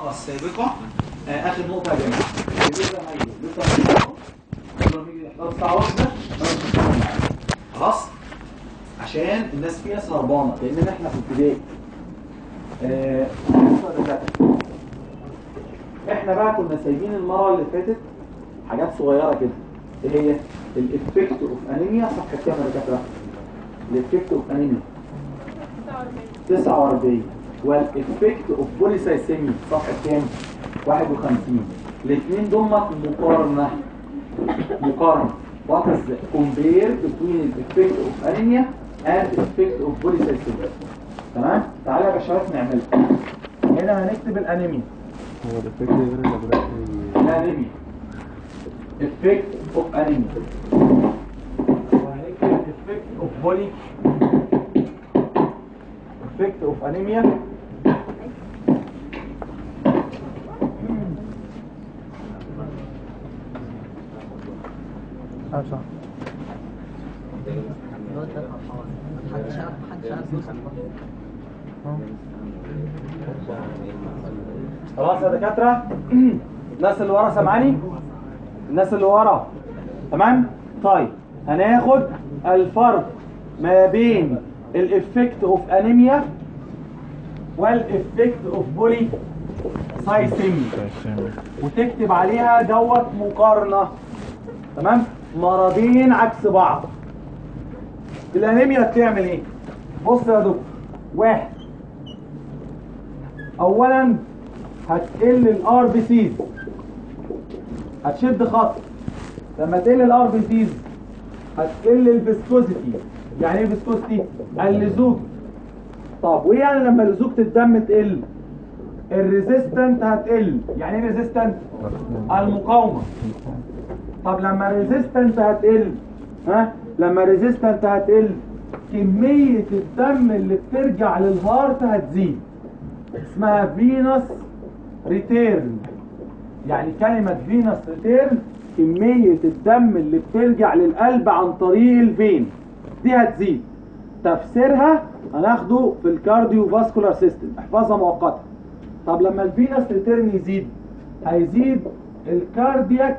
المحاضرة السابقة آه، آخر نقطة يا جماعة اللي لسه هيجي لسه هيجي لما يجي يحضر الساعة واحدة أنا مش هتكلم معاه خلاص عشان الناس في ناس هربانة لأن احنا في ابتدائي آه، بصوا يا دكاترة. احنا بقى كنا سايبين المرة اللي فاتت حاجات صغيرة كده ايه هي الافكت اوف انيميا صفحة كام يا دكاترة الافكت اوف انيميا 49 والافكت اوف بوليسايسيميا صفحة كام 51 الاثنين دول مقارنة مقارنة what is the compare between the effect of anemia and the effect of polycythemia تمام تعالى يا باشمهندس نعملها هنا هنكتب الانيميا هو ده فكرة غير اللابوراتوري الانيميا effect of anemia وهنكتب effect of poly effect of anemia اه صح محدش عارف محدش عارف يوصل خلاص يا دكاترة الناس اللي ورا سامعاني الناس اللي ورا تمام طيب هناخد الفرق ما بين الافكت اوف انيميا والافكت اوف بولي سايسيميا وتكتب عليها دوت مقارنة تمام مرضين عكس بعض الانيميا بتعمل ايه بص يا دكتور واحد اولا هتقل الار بي سيز هتشد خط لما تقل الار بي سيز هتقل الفيسكوزيتي يعني ايه فيسكوزيتي اللزوج طب وايه يعني لما لزوجة الدم تقل الريزيستنت هتقل يعني ايه ريزيستنت المقاومة طب لما ريزيستنت هتقل ها لما ريزيستنت هتقل كمية الدم اللي بترجع للهارت هتزيد اسمها فينوس ريتيرن يعني كلمة فينوس ريتيرن كمية الدم اللي بترجع للقلب عن طريق الفين دي هتزيد تفسيرها هناخده في الكارديو فاسكولار سيستم احفظها مؤقتا طب لما الفينوس ريتيرن يزيد هيزيد الكاردياك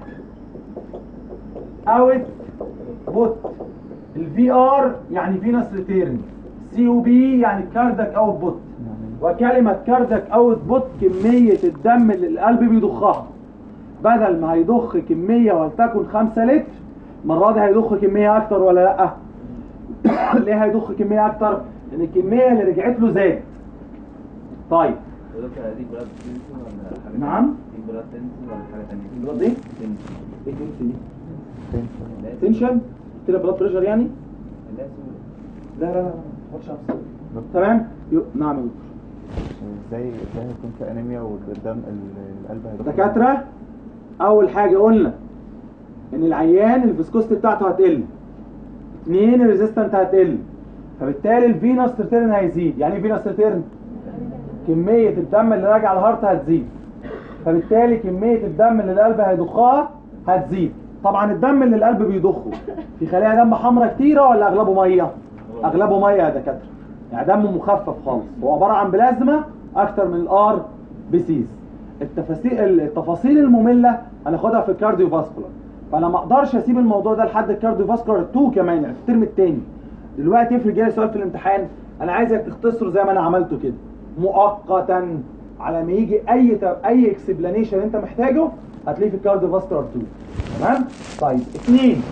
اوت بوت الفي ار يعني فينوس ريتيرن سي او بي يعني كاردياك اوت بوت وكلمة كاردك اوت بوت كمية الدم اللي القلب بيضخها بدل ما هيضخ كمية ولتكن خمسة لتر المرة دي هيضخ كمية اكتر ولا لا ليه هيضخ كمية اكتر لان الكمية اللي رجعت له زاد طيب دي بلاد تنسي ولا حاجة نعم. دي بلاد تنسي ولا حاجة تانية البلاد ايه؟ تنسي ايه تنسي دي؟ لا، تنشن كده بلاد بريشر يعني لا، سوري. لا لا لا لا ما تاخدش نفسك. تمام يو- نعم يا دكتور ازاي ازاي هيكون في انيميا والدم ال- القلب هيبقى دكاترة أول حاجة قلنا إن العيان الفيسكوستي بتاعته هتقل اثنين الريزيستنت هتقل فبالتالي الفينوس ريتيرن هيزيد يعني ايه فينوس ريتيرن؟ كمية الدم اللي راجع الهارت هتزيد فبالتالي كمية الدم اللي القلب هيضخها هتزيد طبعا الدم اللي القلب بيضخه في خلايا دم حمراء كتيرة ولا أغلبه مية؟ أغلبه مية يا دكاترة يعني دمه مخفف خالص هو عبارة عن بلازما أكتر من الآر بيسيز التفاصيل التفاصيل المملة هناخدها في الكارديو فاسكولار فأنا ما أقدرش أسيب الموضوع ده لحد الكارديو فاسكولار 2 كمان يعني في الترم التاني دلوقتي افرض جالي سؤال في الامتحان أنا عايزك تختصره زي ما أنا عملته كده مؤقتا على ما يجي أي ت- أي اكسبلانيشن أنت محتاجه هتلاقيه في الكارديو فاسكولار 2 تمام؟ طيب اثنين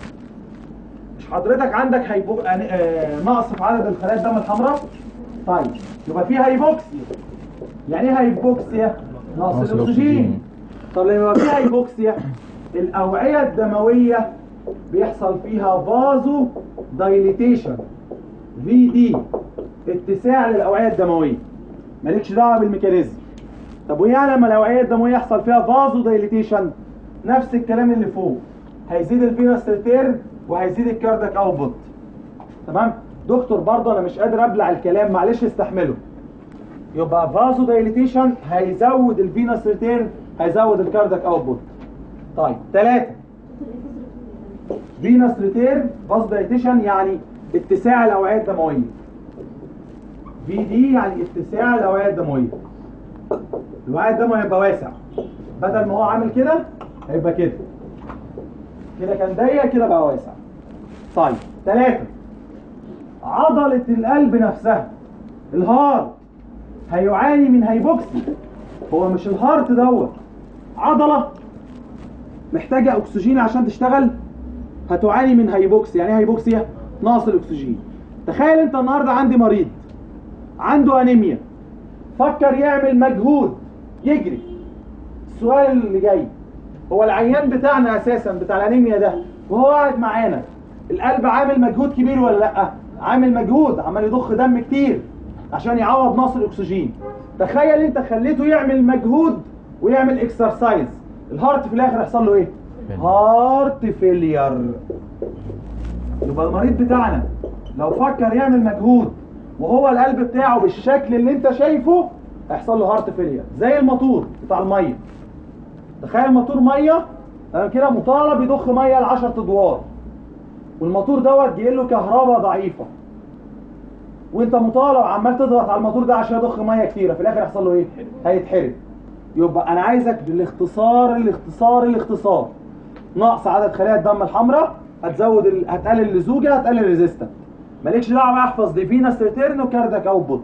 مش حضرتك عندك هيبو... آه... نقص في عدد الخلايا الدم الحمراء طيب يبقى في هايبوكسيا يعني ايه هايبوكسيا نقص نقص الاكسجين الأكسجين. طب لما يبقى في هايبوكسيا الاوعيه الدمويه بيحصل فيها فازو دايليتيشن في دي اتساع للاوعيه الدمويه مالكش دعوه بالميكانيزم طب وايه يعني لما الاوعيه الدمويه يحصل فيها فازو دايليتيشن نفس الكلام اللي فوق هيزيد الفينوس ريتيرن وهيزيد الكاردك اوتبوت تمام دكتور برضه انا مش قادر ابلع الكلام معلش استحمله يبقى فازو دايليتيشن هيزود الفينوس ريتيرن هيزود الكاردك اوتبوت طيب ثلاثة فينوس ريتيرن فازو دايليتيشن يعني اتساع الاوعيه الدمويه في دي يعني اتساع الاوعيه الدمويه الوعاء الدموي هيبقى واسع بدل ما هو عامل كده هيبقى كده كده كان ضيق كده بقى واسع طيب ثلاثة عضلة القلب نفسها الهارت هيعاني من هيبوكسي هو مش الهارت دوت عضلة محتاجة أكسجين عشان تشتغل هتعاني من هيبوكسيا يعني ايه هيبوكسيا نقص الأكسجين تخيل أنت النهاردة عندي مريض عنده أنيميا فكر يعمل مجهود يجري السؤال اللي جاي هو العيان بتاعنا اساسا بتاع الانيميا ده وهو قاعد معانا القلب عامل مجهود كبير ولا لا عامل مجهود عمال يضخ دم كتير عشان يعوض نقص الاكسجين تخيل انت خليته يعمل مجهود ويعمل اكسرسايز الهارت في الاخر يحصل له ايه هارت فيلير يبقى المريض بتاعنا لو فكر يعمل مجهود وهو القلب بتاعه بالشكل اللي انت شايفه هيحصل له هارت فيلير زي الموتور بتاع الميه تخيل موتور ميه تمام كده مطالب يضخ ميه ل 10 ادوار والموتور دوت جاي له كهرباء ضعيفه وانت مطالب عمال تضغط على الموتور ده عشان يضخ ميه كتيره في الاخر يحصل له ايه هيتحرق يبقى انا عايزك بالاختصار الاختصار الاختصار نقص عدد خلايا الدم الحمراء هتزود ال... هتقلل اللزوجه هتقلل الريزيستنت مالكش دعوه بقى احفظ دي فينس ريتيرن وكاردك اوتبوت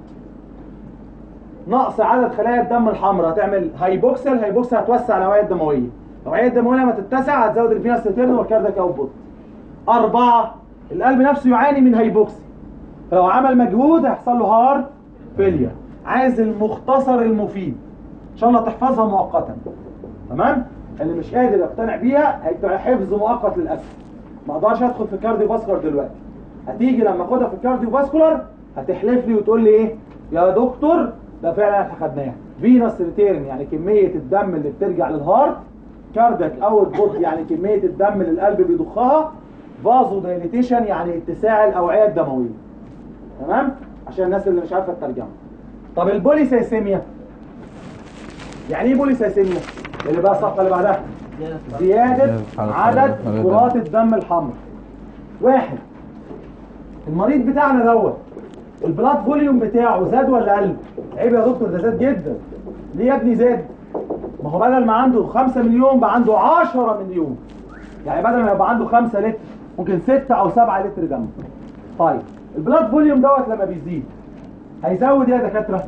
نقص عدد خلايا الدم الحمراء هتعمل هايبوكسل هايبوكسل هتوسع الاوعيه الدمويه الاوعيه الدمويه لما تتسع هتزود الفينس ريتيرن والكاردك اوتبوت أربعة القلب نفسه يعاني من هايبوكسي فلو عمل مجهود هيحصل له هارت فيلير عايز المختصر المفيد ان شاء الله تحفظها مؤقتا تمام اللي مش قادر يقتنع بيها هيبقى حفظ مؤقت للاسف ما اقدرش ادخل في الكارديو فاسكولار دلوقتي هتيجي لما اخدها في الكارديو فاسكولار هتحلف لي وتقول لي ايه يا دكتور ده فعلا احنا خدناها فينس ريتيرن يعني كميه الدم اللي بترجع للهارت كاردك اوت بوت يعني كميه الدم اللي القلب بيضخها فازو دايليتيشن يعني اتساع الاوعيه الدمويه تمام عشان الناس اللي مش عارفه الترجمه طب البوليسيسيميا يعني ايه بوليسيسيميا اللي بقى الصفحه اللي بعدها زياده عدد كرات الدم الحمراء واحد المريض بتاعنا دوت البلاد فوليوم بتاعه زاد ولا قل عيب يا دكتور ده زاد جدا ليه يا ابني زاد ما هو بدل ما عنده 5 مليون بقى عنده 10 مليون يعني بدل ما يبقى عنده 5 لتر ممكن 6 او 7 لتر دم طيب البلاد فوليوم دوت لما بيزيد هيزود ايه يا دكاتره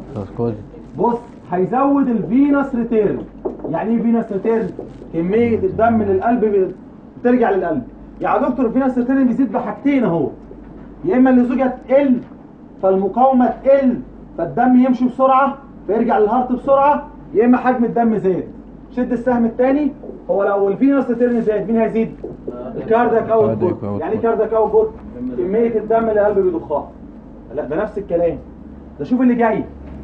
بص هيزود الفينس ريتيرن يعني ايه فينس ريتيرن كميه الدم للقلب بترجع للقلب يعني يا دكتور الفينس ريتيرن بيزيد بحاجتين اهو يا اما اللزوجه تقل فالمقاومه تقل فالدم يمشي بسرعه فيرجع للهارت بسرعه يا اما حجم الدم زاد شد السهم الثاني هو لو الفينس ريتيرن زاد مين هيزيد الكاردياك اوت بوت يعني ايه كاردياك اوت بوت كميه الدم اللي القلب بيضخها لا ده نفس الكلام ده شوف اللي جاي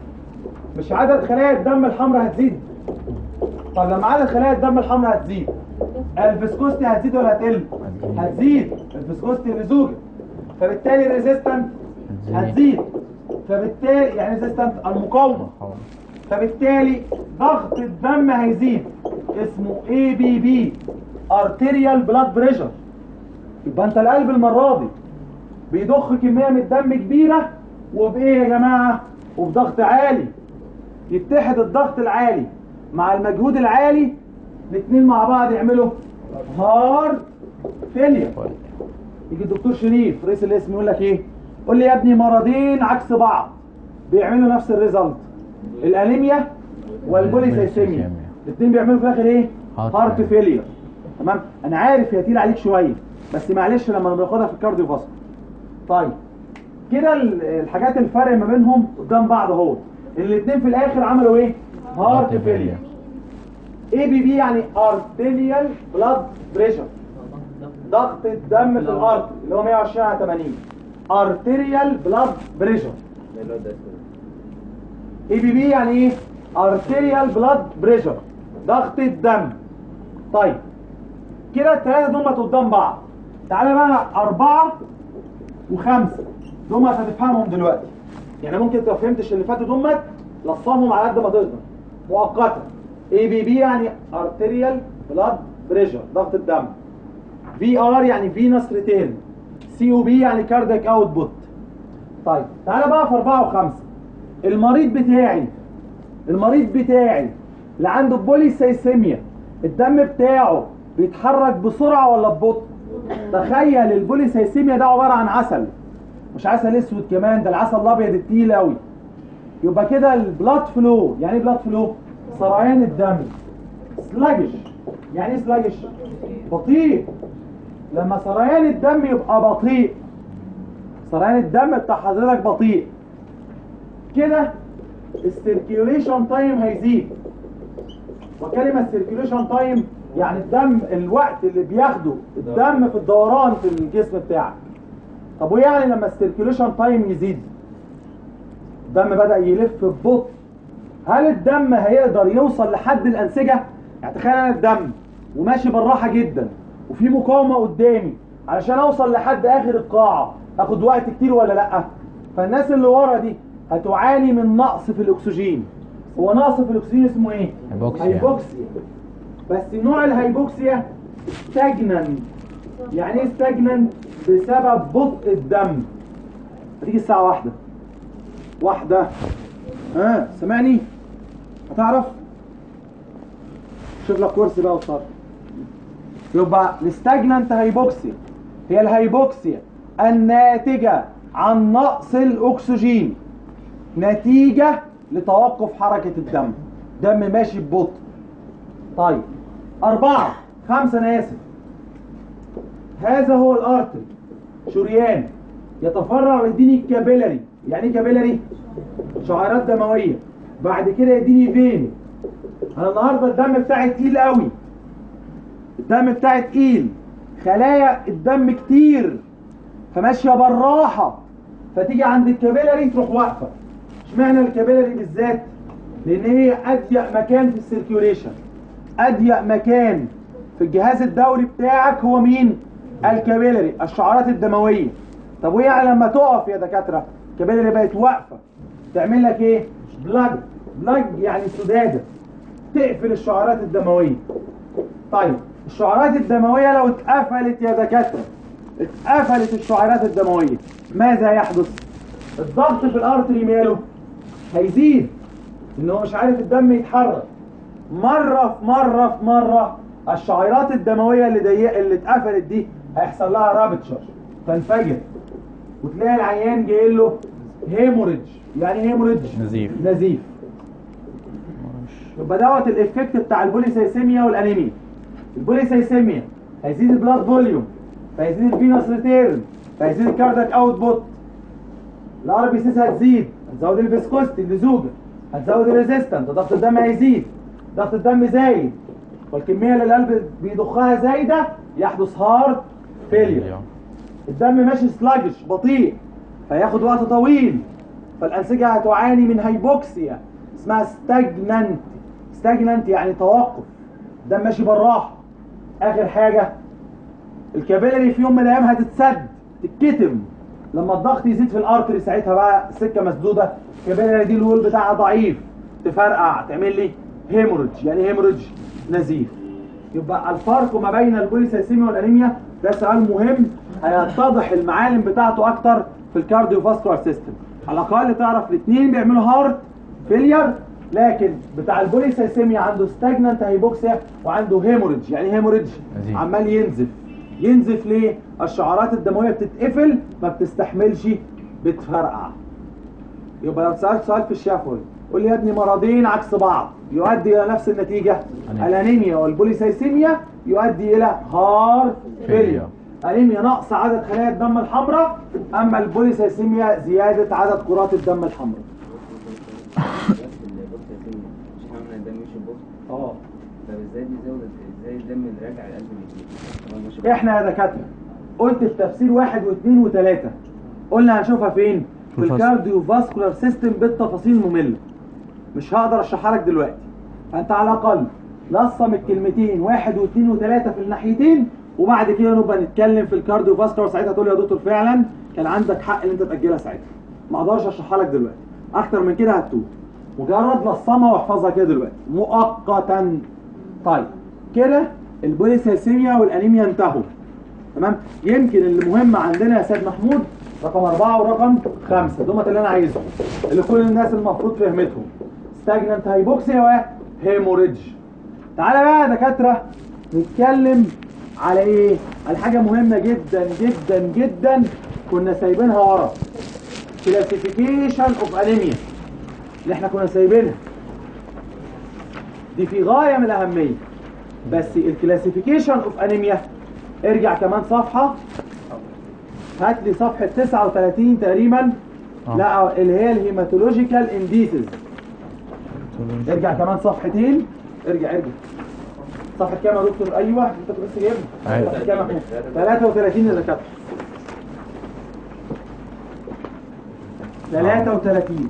مش عدد خلايا الدم الحمراء هتزيد طب لما عدد خلايا الدم الحمراء هتزيد الفسكوستي هتزيد ولا هتقل هتزيد الفسكوستي اللزوجه فبالتالي الريزيستنت هتزيد فبالتالي يعني ريزيستنت المقاومه فبالتالي ضغط الدم هيزيد اسمه اي بي بي ارتيريال بلاد بريشر يبقى انت القلب المره دي بيضخ كميه من الدم كبيره وبايه يا جماعه وبضغط عالي يتحد الضغط العالي مع المجهود العالي الاثنين مع بعض يعملوا هارت فيلير يجي الدكتور شريف رئيس الاسم يقول لك ايه قول لي يا ابني مرضين عكس بعض بيعملوا نفس الريزلت الانيميا والبوليسيسيميا الاثنين بيعملوا في الاخر ايه هارت فيلير تمام انا عارف هي تقيل عليك شويه بس معلش لما بناخدها في الكارديو فاسكو طيب كده ال- الحاجات الفرق ما بينهم قدام بعض اهو الاثنين في الاخر عملوا ايه هارت فيلير اي بي بي يعني ارتيريال بلاد بريشر ضغط الدم في الارض اللي هو 120 على 80 ارتيريال بلاد بريشر ده اللي هو ده اسمه. اي بي بي يعني ايه ارتيريال بلاد بريشر ضغط الدم طيب كده الثلاثه دول قدام بعض تعالى بقى أربعة وخمسة دول هتفهمهم دلوقتي يعني ممكن انت لو فهمتش اللي فاتوا دول لصمهم على قد ما تقدر مؤقتا اي بي بي يعني ارتيريال بلاد بريشر ضغط الدم في ار يعني فينس ريتيرن سي او بي يعني كاردياك اوت بوت طيب تعالى بقى في أربعة وخمسة المريض بتاعي المريض بتاعي اللي عنده بوليسيسيميا الدم بتاعه بيتحرك بسرعه ولا ببطء تخيل البوليسيسيميا ده عباره عن عسل مش عسل اسود كمان ده العسل الابيض التقيل قوي يبقى كده البلاد فلو يعني ايه بلاد فلو سريان الدم سلاجش يعني ايه سلاجش بطيء لما سريان الدم يبقى بطيء سريان الدم بتاع حضرتك بطيء كده السيركيوليشن تايم هيزيد وكلمة سيركيوليشن تايم يعني الدم الوقت اللي بياخده الدم في الدوران في الجسم بتاعك طب ويعني لما السيركيوليشن تايم يزيد الدم بدأ يلف ببطء هل الدم هيقدر يوصل لحد الأنسجة؟ يعني تخيل أنا الدم وماشي بالراحة جدا وفي مقاومة قدامي علشان أوصل لحد آخر القاعة هاخد وقت كتير ولا لأ؟ فالناس اللي ورا دي هتعاني من نقص في الأكسجين هو نقص في الأكسجين اسمه إيه؟ هيبوكسيا. هيبوكسيا بس نوع الهيبوكسيا ستاجننت يعني ايه ستاجننت بسبب بطء الدم هتيجي الساعة واحدة واحدة ها سامعني هتعرف شوف لك كرسي بقى وصار يبقى الستاجننت هيبوكسيا هي الهيبوكسيا الناتجة عن نقص الأكسجين نتيجة لتوقف حركة الدم دم ماشي ببطء طيب أربعة خمسة أنا آسف هذا هو الأرتري شريان يتفرع ويديني كابيلاري يعني ايه كابيلاري؟ شعيرات دموية بعد كده يديني فين أنا النهاردة الدم بتاعي تقيل قوي الدم بتاعي تقيل خلايا الدم كتير فماشية بالراحة فتيجي عند الكابيلاري تروح واقفة اشمعنى الكابيلاري بالذات؟ لأن هي أضيق مكان في السيركيوليشن أضيق مكان في الجهاز الدوري بتاعك هو مين؟ الكابيلاري الشعرات الدموية طب وهي يعني لما تقف يا دكاترة الكابيلاري بقت واقفة تعمل لك ايه؟ بلاج بلاج يعني سدادة تقفل الشعرات الدموية طيب الشعرات الدموية لو اتقفلت يا دكاترة اتقفلت الشعيرات الدموية ماذا يحدث؟ الضغط في الارتري ماله؟ هيزيد ان هو مش عارف الدم يتحرك مرة في مرة في مرة الشعيرات الدموية اللي ضيقة اللي اتقفلت دي هيحصل لها رابتشر تنفجر وتلاقي العيان جاي له هيموريدج يعني ايه هيموريدج نزيف. نزيف يبقى دوت الافكت بتاع البوليسيسيميا والانيميا البوليسيسيميا هيزيد البلاد فوليوم فيزيد الفينوس ريتيرن فيزيد الكاردياك اوت بوت الار بي سيس هتزيد هتزود الفيسكوستي اللزوجه هتزود الريزيستنت ضغط الدم هيزيد ضغط الدم زايد والكميه اللي القلب بيضخها زايده يحدث هارت فيلير الدم ماشي سلاجش بطيء فياخد وقت طويل فالأنسجة هتعاني من هيبوكسيا اسمها ستاجننت ستاجننت يعني توقف الدم ماشي بالراحة آخر حاجة الكابيلاري في يوم من الأيام هتتسد تتكتم لما الضغط يزيد في الارتري ساعتها بقى السكة مسدودة الكابيلاري دي الوول بتاعها ضعيف تفرقع تعمل لي هيموريدج يعني هيموريدج نزيف يبقى الفرق ما بين البوليسيسيميا والانيميا ده سؤال مهم هيتضح المعالم بتاعته اكتر في الكارديو فاسكولار سيستم على الاقل تعرف الاثنين بيعملوا هارت فيلير لكن بتاع البوليسيسيميا عنده ستاجنانت هيبوكسيا وعنده هيموريدج يعني هيموريدج نزيف. عمال ينزف ينزف ليه الشعرات الدمويه بتتقفل ما بتستحملش بتفرقع يبقى لو سألت سؤال في الشفوي قول لي يا ابني مرضين عكس بعض يؤدي الى نفس النتيجه أنيميا. الانيميا والبوليسيسيميا يؤدي الى هارت فيلير انيميا نقص عدد خلايا الدم الحمراء اما البوليسيسيميا زياده عدد كرات الدم الحمراء بس البوكس يا سيدي مش احنا قلنا الدم ماشي ببطء اه طب ازاي بيزود ازاي الدم اللي راجع القلب بيزيد طبعا ماشي ببطء. احنا يا دكاتره قلت في تفسير واحد واثنين وثلاثه قلنا هنشوفها فين في في الفصل. الكارديو فاسكولار سيستم بالتفاصيل ممله مش هقدر اشرحها لك دلوقتي فانت على الاقل لصم الكلمتين واحد واثنين وثلاثه في الناحيتين وبعد كده نبقى نتكلم في الكارديو فاسكولار ساعتها تقول لي يا دكتور فعلا كان عندك حق ان انت تاجلها ساعتها ما اقدرش اشرحها لك دلوقتي اكتر من كده هتوه مجرد لصمها واحفظها كده دلوقتي مؤقتا طيب كده البوليسيسيميا والانيميا انتهوا تمام يمكن اللي مهم عندنا يا سيد محمود رقم أربعة ورقم خمسة دول اللي أنا عايزهم اللي كل الناس المفروض فهمتهم ستاجنانت هايبوكسيا هيموريدج تعالى بقى يا دكاتره نتكلم على ايه على حاجه مهمه جدا جدا جدا كنا سايبينها ورا كلاسيفيكيشن اوف انيميا اللي احنا كنا سايبينها دي في غايه من الاهميه بس الكلاسيفيكيشن اوف انيميا ارجع كمان صفحه هات لي صفحه 39 تقريبا آه. لا اللي هي الهيماتولوجيكال انديسز ارجع كمان صفحتين ارجع ارجع صفحة كام يا دكتور ايوه انت كنت بس جايبها أيوة. صفحة كام يا محمود؟ 33 يا دكاتره 33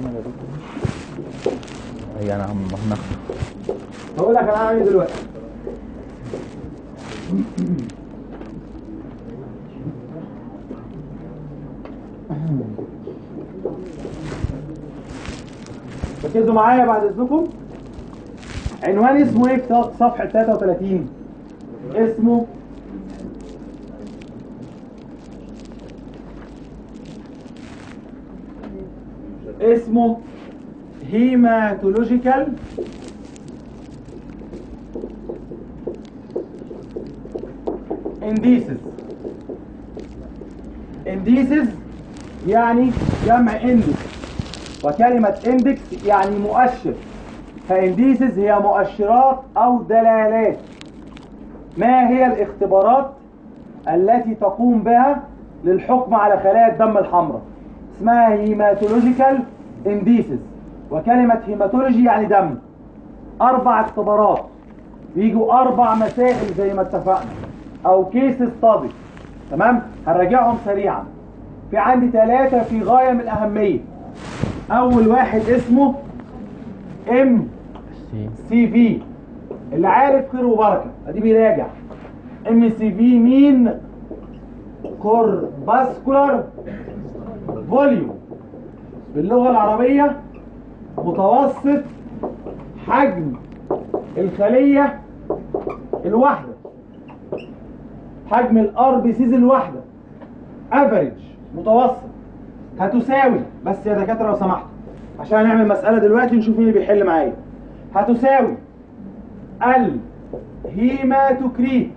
هي انا عم هناخد هقول لك انا هعمل ايه دلوقتي ركزوا معايا بعد اذنكم عنوان اسمه ايه في صفحه 33 اسمه اسمه هيماتولوجيكال انديسز انديسز يعني جمع اندكس وكلمة اندكس يعني مؤشر فانديسز هي مؤشرات او دلالات ما هي الاختبارات التي تقوم بها للحكم على خلايا الدم الحمراء اسمها هيماتولوجيكال انديسز وكلمة هيماتولوجي يعني دم اربع اختبارات بيجوا اربع مسائل زي ما اتفقنا او كيس ستادي تمام هنراجعهم سريعا في عندي ثلاثة في غاية من الأهمية أول واحد اسمه ام سي سي في اللي عارف خير وبركة ادي بيراجع ام سي في مين كورباسكولار فوليوم باللغة العربية متوسط حجم الخلية الواحدة حجم الار بي سيز الواحدة افريج متوسط هتساوي بس يا دكاترة لو سمحتوا عشان نعمل مسألة دلوقتي نشوف مين اللي بيحل معايا هتساوي الهيماتوكريت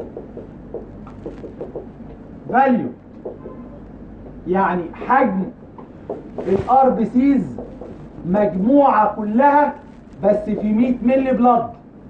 فاليو يعني حجم الار بي سيز مجموعة كلها بس في 100 ملي بلاد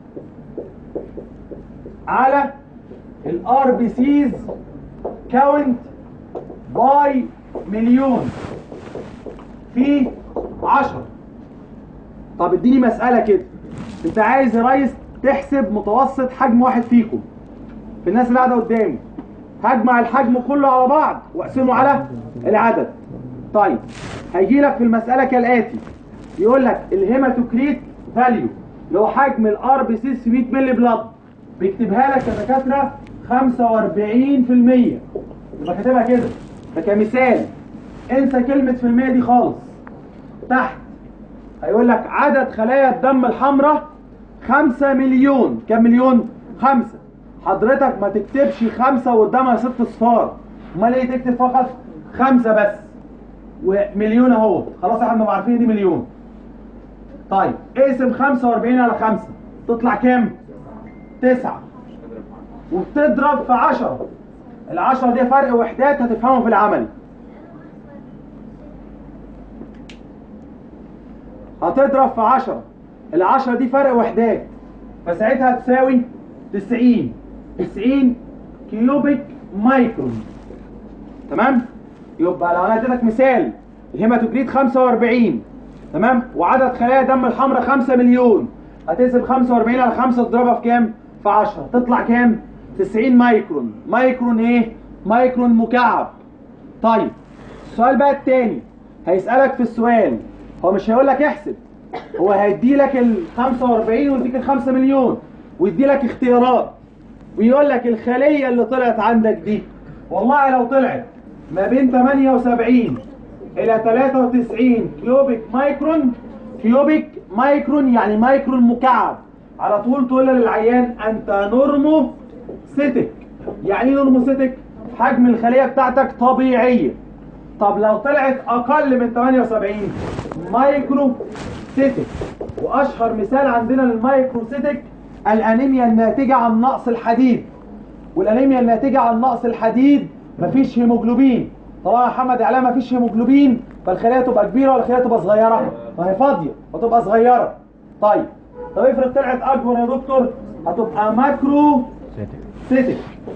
على الار بي سيز كاونت باي مليون في 10 طب اديني مسألة كده انت عايز يا ريس تحسب متوسط حجم واحد فيكم في الناس اللي قاعدة قدامي هجمع الحجم كله على بعض واقسمه على العدد طيب هيجي لك في المسألة كالآتي يقول لك الهيماتوكريت فاليو اللي هو حجم الار بي سي 100 ملي بلاد بيكتبها لك يا دكاترة 45% يبقى كاتبها كده ده كمثال انسى كلمة في المية دي خالص تحت هيقول لك عدد خلايا الدم الحمراء خمسة مليون كم مليون؟ خمسة حضرتك ما تكتبش خمسة وقدامها ست صفار امال ايه تكتب فقط خمسة بس ومليون اهو خلاص احنا عارفين دي مليون طيب اقسم 45 على خمسة تطلع كام؟ تسعة وبتضرب في 10 العشرة دي فرق وحدات هتفهمه في العمل هتضرب في 10 العشرة دي فرق وحدات فساعتها تساوي 90 90 كيوبيك مايكرون تمام يبقى لو انا اديتك مثال الهيماتوكريت 45 تمام وعدد خلايا دم الحمراء 5 مليون هتقسم 45 على 5 تضربها في كام؟ في 10 تطلع كام؟ 90 مايكرون مايكرون ايه؟ مايكرون مكعب طيب السؤال بقى التاني هيسألك في السؤال هو مش هيقول لك احسب هو هيدي لك ال 45 ويديك ال 5 مليون ويدي لك اختيارات ويقول لك الخلية اللي طلعت عندك دي والله لو طلعت ما بين 78 إلى 93 كيوبيك مايكرون كيوبيك مايكرون يعني مايكرون مكعب على طول تقول للعيان أنت نورمو سيتك يعني ايه نورمو سيتك؟ حجم الخلية بتاعتك طبيعية طب لو طلعت أقل من 78 مايكرو سيتك واشهر مثال عندنا للمايكروسيتك الانيميا الناتجه عن نقص الحديد والانيميا الناتجه عن نقص الحديد مفيش هيموجلوبين طبعا يا محمد اعلام مفيش هيموجلوبين فالخلايا تبقى كبيره ولا الخلايا تبقى صغيره ما هي فاضيه وتبقى صغيره طيب طب افرض طلعت اكبر يا دكتور هتبقى ماكرو سيتك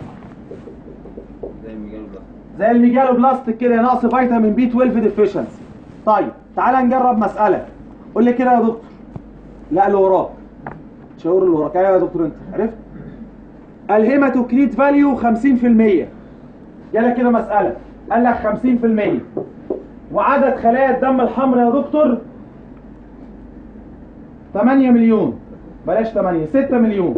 زي ما جاله زي الميجالو بلاستيك كده نقص فيتامين بي 12 ديفيشنسي طيب تعالى نجرب مسألة قول لي كده يا دكتور لا اللي وراك شاور اللي وراك ايوه يا دكتور انت عرفت الهيماتوكريت فاليو 50% جالك كده مسألة قال لك 50% وعدد خلايا الدم الحمراء يا دكتور 8 مليون بلاش 8 6 مليون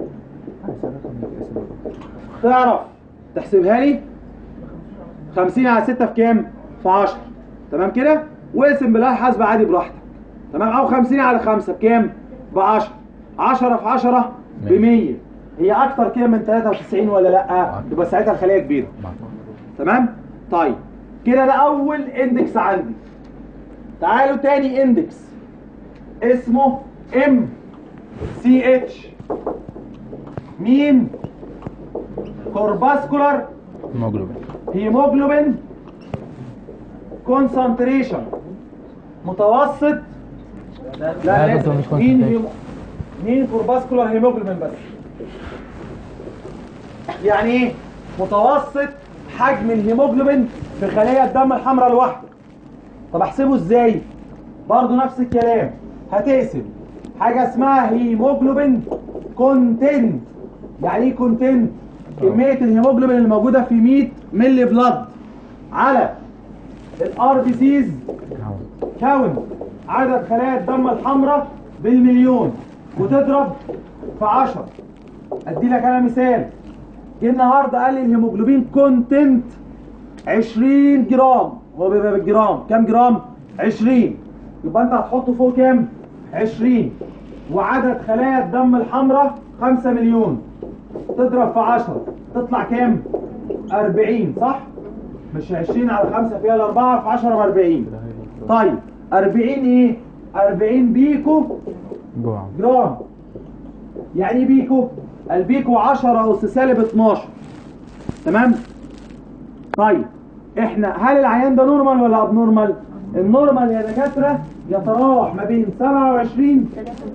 تعرف تحسبها لي 50 على 6 في كام؟ في 10 تمام كده؟ واقسم بالله حاسبة عادي براحتك تمام أو 50 على 5 بكام؟ ب 10 10 في 10 ب 100 هي أكتر كده من 93 ولا لأ؟ يبقى ساعتها الخلية كبيرة تمام؟ طيب كده ده أول إندكس عندي تعالوا تاني إندكس اسمه ام سي اتش مين؟ كورباسكولار هيموجلوبين هيموجلوبين كونسنتريشن متوسط لا لا، لا دكتور، مش مين concentration. هيمو... مين كورباسكولار هيموجلوبين بس يعني ايه متوسط حجم الهيموجلوبين في خلايا الدم الحمراء الواحده طب احسبه ازاي برضه نفس الكلام هتقسم حاجه اسمها هيموجلوبين كونتنت يعني ايه كونتنت كميه الهيموجلوبين اللي موجوده في 100 مللي بلاد على الار بي سيز كاونت عدد خلايا الدم الحمراء بالمليون وتضرب في 10 ادي لك انا مثال جه النهارده قال لي الهيموجلوبين كونتنت 20 جرام هو بيبقى بالجرام كام جرام 20 يبقى انت هتحطه فوق كام 20 وعدد خلايا الدم الحمراء 5 مليون تضرب في 10 تطلع كام 40 صح مش 20 على 5 فيها الأربعة في 10 ب 40 طيب 40 ايه 40 بيكو جوع جرام يعني ايه بيكو البيكو 10 أس سالب 12 تمام طيب احنا هل العيان ده نورمال ولا اب نورمال النورمال يا دكاتره يتراوح ما بين 27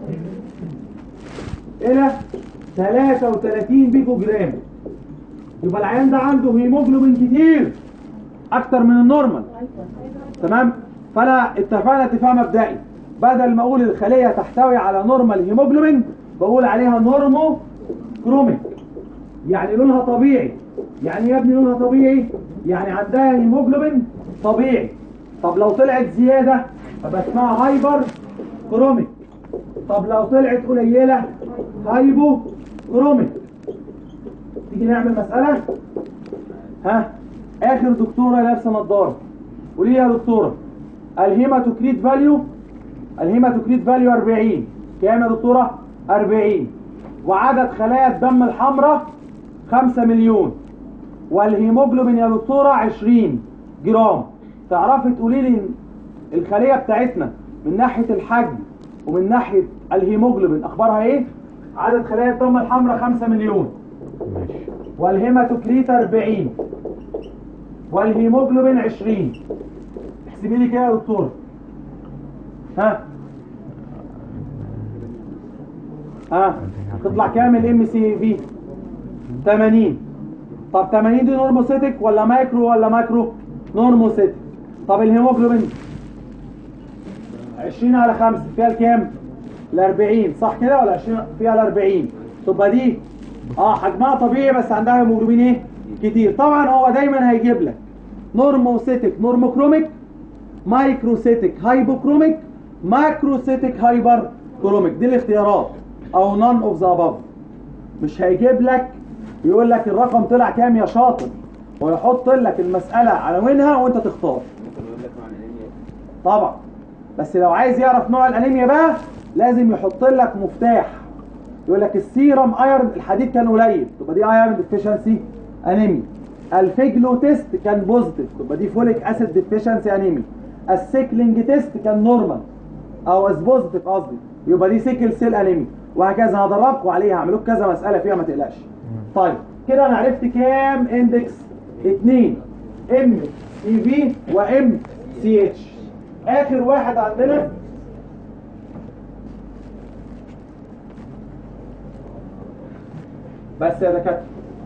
الى 33 بيكو جرام يبقى العيان ده عنده هيموجلوبين كتير اكتر من النورمال تمام فانا اتفقنا اتفاق مبدئي بدل ما اقول الخليه تحتوي على نورمال هيموجلوبين بقول عليها نورمو كروميك يعني لونها طبيعي يعني يا ابني لونها طبيعي يعني عندها هيموجلوبين طبيعي طب لو طلعت زياده يبقى اسمها هايبر كروميك طب لو طلعت قليله هايبو كروميك تيجي نعمل مساله ها اخر دكتوره لابسه نظاره قولي لي يا دكتوره الهيماتوكريت فاليو الهيماتوكريت فاليو 40 كام يا دكتوره 40 وعدد خلايا الدم الحمراء 5 مليون والهيموجلوبين يا دكتوره 20 جرام تعرفي تقولي لي الخليه بتاعتنا من ناحيه الحجم ومن ناحيه الهيموجلوبين اخبارها ايه عدد خلايا الدم الحمراء 5 مليون ماشي والهيماتوكريت 40 والهيموجلوبين 20 احسبي لي كده يا دكتور ها ها تطلع كام الام سي في 80 طب 80 دي نورموسيتك ولا مايكرو ولا ماكرو نورموسيتك طب الهيموجلوبين 20 على 5 فيها الكام ال 40 صح كده ولا 20 فيها ال 40 تبقى دي اه حجمها طبيعي بس عندها هيموجلوبين ايه كتير طبعا هو دايما هيجيب لك نورموسيتك نورموكروميك مايكروسيتك هايبوكروميك ماكروسيتك هايبر كروميك دي الاختيارات او نون اوف ذا اباف مش هيجيب لك يقول لك الرقم طلع كام يا شاطر ويحط لك المسألة عناوينها وانت تختار ممكن يقول لك نوع الانيميا طبعا بس لو عايز يعرف نوع الانيميا بقى لازم يحط لك مفتاح يقول لك السيرم ايرون الحديد كان قليل تبقى دي ايرون ديفيشنسي انيميا الفيجلو تيست كان بوزيتيف تبقى دي فوليك اسيد ديفيشنسي انيميا السيكلينج تيست كان نورمال او اس بوزيتيف قصدي يبقى دي سيكل سيل انيميا وهكذا هدربكم عليها هعمل لكم كذا مساله فيها ما تقلقش طيب كده انا عرفت كام اندكس 2 ام سي في وام سي اتش اخر واحد عندنا بس يا دكاتره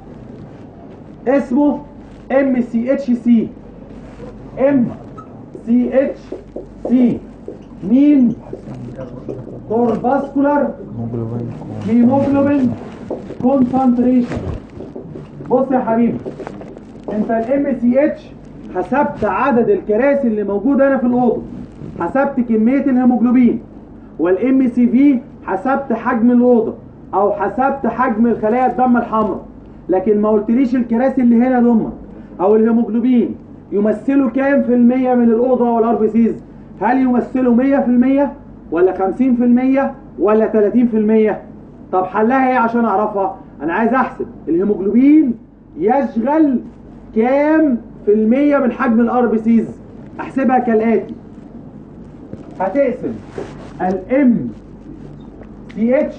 اسمه ام سي اتش سي ام سي اتش سي مين كورباسكولار هيموجلوبين كونسنتريشن بص يا حبيبي انت الام سي اتش حسبت عدد الكراسي اللي موجوده هنا في الاوضه حسبت كميه الهيموجلوبين والام سي في حسبت حجم الاوضه او حسبت حجم الخلايا الدم الحمراء لكن ما قلتليش الكراسي اللي هنا دول او الهيموجلوبين يمثلوا كام في المية من الاوضه والار بي سيز هل يمثلوا 100% ولا 50% ولا 30% طب حلها ايه عشان اعرفها انا عايز احسب الهيموجلوبين يشغل كام في المية من حجم الار بي سيز احسبها كالاتي هتقسم الام سي اتش